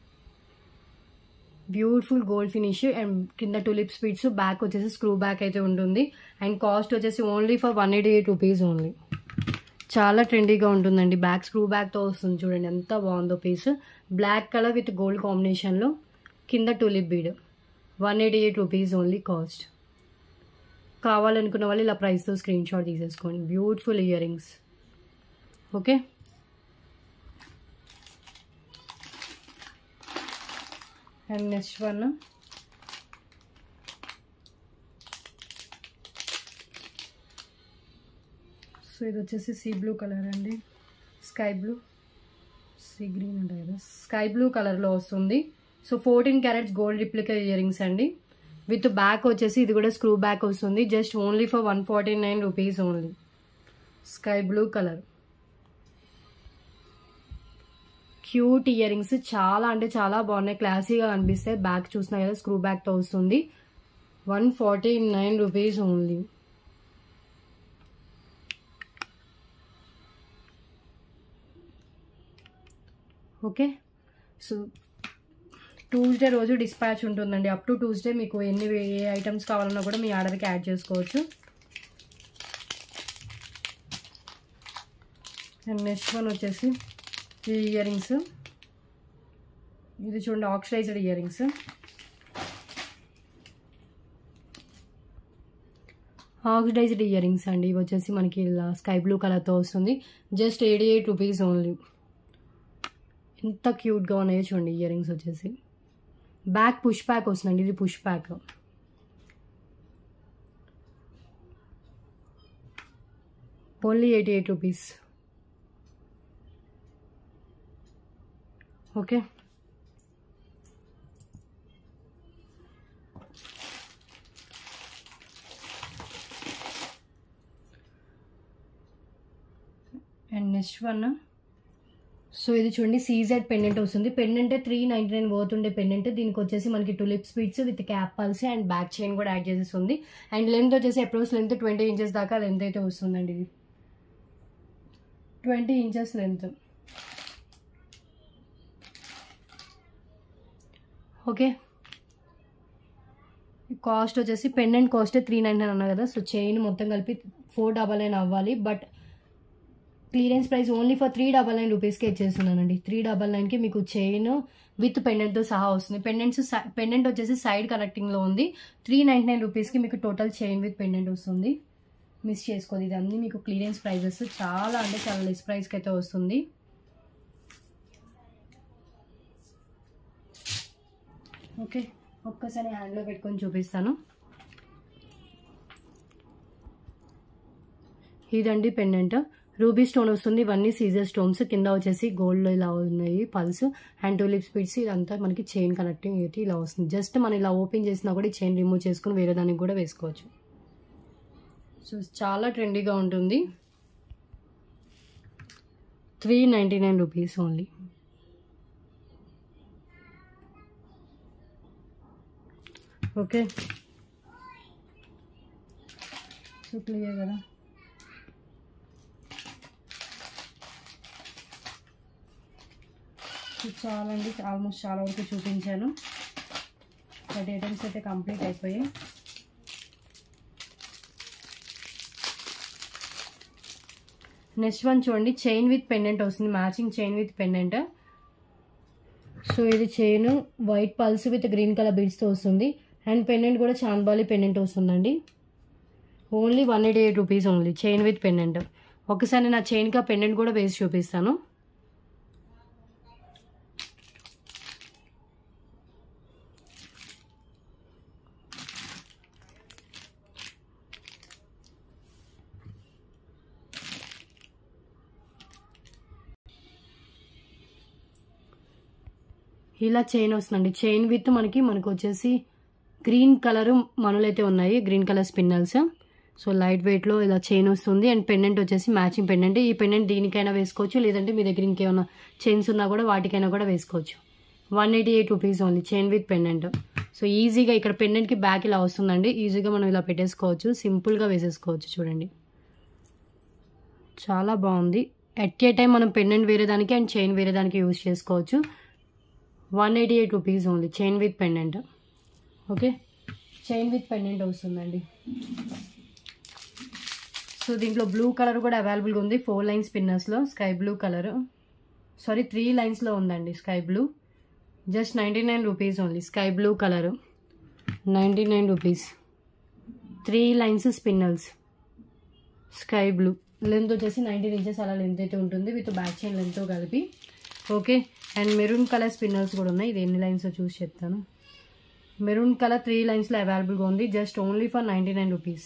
బ్యూటిఫుల్ గోల్డ్ ఫినిష్ అండ్ కింద టూలిప్ స్పీడ్స్ బ్యాక్ వచ్చేసి స్క్రూ బ్యాక్ అయితే ఉంటుంది అండ్ కాస్ట్ వచ్చేసి only for one eighty eight rupees only చాలా ట్రెండీగా ఉంటుందండి బ్యాక్ స్క్రూ బ్యాక్తో వస్తుంది చూడండి ఎంత బాగుందో piece black colour with gold కాంబినేషన్లో కింద tulip bead one eighty eight rupees only cost కావాలనుకున్న వాళ్ళు ఇలా ప్రైస్తో స్క్రీన్ షాట్ తీసేసుకోండి beautiful year earrings okay and next one so ఇది వచ్చేసి సీ బ్లూ కలర్ అండి స్కై బ్లూ సీ గ్రీన్ ఉంటాయి కదా స్కై బ్లూ కలర్లో వస్తుంది so fourteen carats gold replica ear rings అండి విత్ బ్యాక్ వచ్చేసి ఇది కూడా స్క్రూ బ్యాక్ వస్తుంది just only for one forty nine rupees only sky blue colour cute year earrings చాలా అంటే చాలా బాగున్నాయి క్లాసీగా అనిపిస్తాయి బ్యాక్ చూసినా కదా స్క్రూ బ్యాక్తో వస్తుంది one forty nine rupees only okay so Tuesday రోజు డిస్పాచ్ ఉంటుందండి అప్ టు ట్యూస్డే మీకు ఎన్ని ఏ ఐటమ్స్ కావాలన్నా కూడా మీ ఆర్డర్కి యాడ్ చేసుకోవచ్చు అండ్ నెక్స్ట్ వన్ వచ్చేసి ఈ ఇయర్ రింగ్స్ ఇది చూడండి oxidised earrings oxidised ear rings అండి ఇవి వచ్చేసి మనకి ఇలా స్కై బ్లూ కలర్తో వస్తుంది just eighty eight rupees only ఎంత క్యూట్గా ఉన్నాయో చూడండి ఇయర్ రింగ్స్ వచ్చేసి బ్యాక్ పుష్ ప్యాక్ వస్తుందండి ఇది push pack only eighty eight rupees okay and next one so ఇది చూడండి సీజెడ్ పెండెంట్ వస్తుంది పెండెంట్ త్రీ నైంటీ నైన్ పోతుండే పెండెంట్ దీనికి వచ్చేసి మనకి tulip speeds with cap pearls and back chain కూడా యాడ్ చేసేస్తుంది అండ్ లెంత్ వచ్చేసి అప్రోచ్ లెంత్ ట్వంటీ ఇంచెస్ దాకా లెంత్ అయితే వస్తుందండి ఇది twenty inches length okay cost వచ్చేసి pendant cost three nine nine అన్నా కదా సో చైన్ మొత్తం కలిపి ఫోర్ డబల్ నైన్ అవ్వాలి but clearance price only for three double nine రూపీస్కి ఇచ్చేస్తున్నానండి త్రీ డబల్ నైన్కి మీకు చైన్ విత్ పెండెంట్తో సహా వస్తుంది పెండెంట్స్ పెండెంట్ వచ్చేసి సైడ్ కనెక్టింగ్లో ఉంది త్రీ నైంటీ నైన్ రూపీస్కి మీకు టోటల్ చైన్ విత్ పెండెంట్ వస్తుంది మిస్ చేసుకోదు ఇది అన్నీ మీకు క్లియరెన్స్ ప్రైజెస్ చాలా అంటే చాలా లెస్ ప్రైస్కి అయితే వస్తుంది ఓకే ఒక్కసారి హ్యాండ్లో పెట్టుకొని చూపిస్తాను ఇదండి పెండెంట్ రూబీ స్టోన్ వస్తుంది ఇవన్నీ సీజర్ స్టోన్స్ కింద వచ్చేసి గోల్డ్ ఇలా ఉన్నాయి పల్స్ అండ్ టూలిప్ స్పీడ్స్ ఇదంతా మనకి చైన్ కనెక్టింగ్ అయితే ఇలా వస్తుంది జస్ట్ మనం ఇలా ఓపెన్ చేసినా కూడా ఈ చైన్ రిమూవ్ చేసుకుని వేరే దానికి కూడా వేసుకోవచ్చు సో చాలా ట్రెండీగా ఉంటుంది three ninety nine rupees only okay so clear కదా సో చాలా అండి ఆల్మోస్ట్ చాలా వరకు చూపించాను థర్టీ ఐటమ్స్ అయితే కంప్లీట్ అయిపోయాయి నెక్స్ట్ వన్ చూడండి చైన్ విత్ పెండెంట్ వస్తుంది matching chain with pendant so ఇది chain white pearls with green colour బీడ్స్తో వస్తుంది అండ్ పెండెంట్ కూడా చాంబాలి పెండెంట్ వస్తుందండి only one eighty eight rupees only chain with pendant ఒకసారి నా చైన్కి ఆ పెండెంట్ కూడా వేసి చూపిస్తాను ఇలా చైన్ వస్తుందండి చైన్ విత్ మనకి మనకు వచ్చేసి గ్రీన్ కలర్ మనులైతే ఉన్నాయి green colour spinels so light వెయిట్లో ఇలా చైన్ వస్తుంది అండ్ పెండెంట్ వచ్చేసి మ్యాచింగ్ పెండెంట్ ఈ పెండెంట్ దీనికైనా వేసుకోవచ్చు లేదంటే మీ దగ్గర ఇంకేమైనా చైన్స్ ఉన్నా కూడా వాటికైనా కూడా వేసుకోవచ్చు one eighty eight rupees only chain with pendant so ఈజీగా ఇక్కడ పెండెంట్కి బ్యాక్ ఇలా వస్తుందండి ఈజీగా మనం ఇలా పెట్టేసుకోవచ్చు సింపుల్గా వేసేసుకోవచ్చు చూడండి చాలా బాగుంది ఎట్ ఏ టైం మనం పెండెంట్ వేరే దానికి అండ్ చైన్ వేరే దానికి యూజ్ చేసుకోవచ్చు one eighty eight rupees only chain with pendant okay chain with pendant వస్తుందండి సో దీంట్లో బ్లూ కలర్ కూడా అవైలబుల్గా ఉంది ఫోర్ లైన్స్ పిన్నర్స్లో sky blue colour sorry three లైన్స్లో ఉందండి sky blue just ninety nine rupees only sky blue colour ninety nine rupees three lines spinels sky blue length వచ్చేసి nineteen inches అలా length అయితే ఉంటుంది విత్ బ్యాక్ చైన్ లెంత్తో కలిపి okay and maroon colour spinners కూడా ఉన్నాయి ఇది ఎన్ని లైన్స్ చూసి చెప్తాను మెరూన్ కలర్ త్రీ లైన్స్లో అవైలబుల్గా ఉంది just only for ninety nine rupees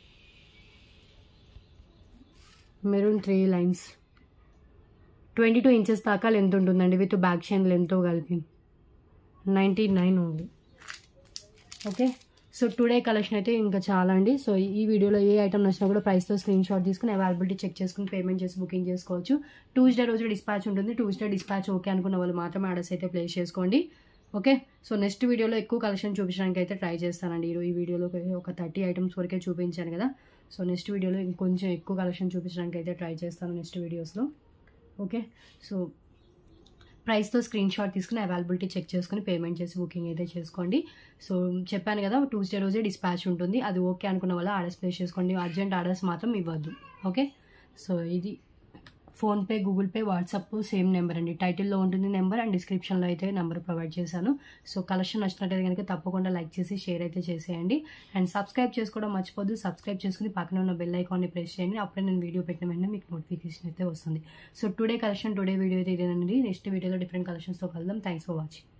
maroon three lines twenty two inches దాకా లెంత్ ఉంటుందండి విత్ బ్యాక్ చైన్ లెంత్తో కలిపి ninety nine only okay so today collection అయితే ఇంకా చాలా అండి సో ఈ వీడియోలో ఏ ఐటమ్ నచ్చినా కూడా ప్రైస్తో స్క్రీన్ షాట్ తీసుకుని అవైలబిలిటీ చెక్ చేసుకుని పేమెంట్ చేసి బుకింగ్ చేసుకోవచ్చు ట్యూస్డే రోజు డిస్పాచ్ ఉంటుంది ట్యూస్డే డిస్పాచ్ ఓకే అనుకున్న వాళ్ళు మాత్రమే ఆర్డర్స్ అయితే ప్లేస్ చేసుకోండి ఓకే సో నెక్స్ట్ వీడియోలో ఎక్కువ కలెక్షన్ చూపించడానికి అయితే ట్రై చేస్తానండి ఈ వీడియోలో ఒక థర్టీ ఐటమ్స్ వరకే చూపించాను కదా సో నెక్స్ట్ వీడియోలో ఇంకొంచెం ఎక్కువ కలెక్షన్ చూపించడానికి అయితే ట్రై చేస్తాను నెక్స్ట్ వీడియోస్లో ఓకే సో ప్రైస్తో స్క్రీన్ షాట్ తీసుకుని అవైలబిలిటీ చెక్ చేసుకుని పేమెంట్ చేసి బుకింగ్ అయితే చేసుకోండి సో చెప్పాను కదా ట్యూస్డే రోజే డిస్పాచ్ ఉంటుంది అది ఓకే అనుకున్న వల్ల ఆర్డర్స్ ప్లేస్ చేసుకోండి అర్జెంట్ ఆర్డర్స్ మాత్రం ఇవ్వద్దు ఓకే సో ఇది PhonePe Google Pay WhatsApp same number అండి టైటిల్లో ఉంటుంది నెంబర్ అండ్ డిస్క్రిప్షన్లో అయితే నెంబర్ ప్రొవైడ్ చేశాను సో కలెక్షన్ నచ్చినట్టయితే కనుక తప్పకుండా లైక్ చేసి షేర్ అయితే చేసేయండి అండ్ సబ్స్క్రైబ్ చేసుకోవడం మర్చిపోద్దు సబ్స్క్రైబ్ చేసుకుని పక్కన ఉన్న బెల్ ఐకాన్ని ప్రెస్ చేయండి అప్పుడే నేను వీడియో పెట్టిన వెంటనే మీకు నోటిఫికేషన్ అయితే వస్తుంది so today collection today video అయితే ఇదేనండి నెక్స్ట్ వీడియోలో డిఫరెంట్ కలెక్షన్స్తో కలుద్దాం థ్యాంక్స్ ఫర్ వాచింగ్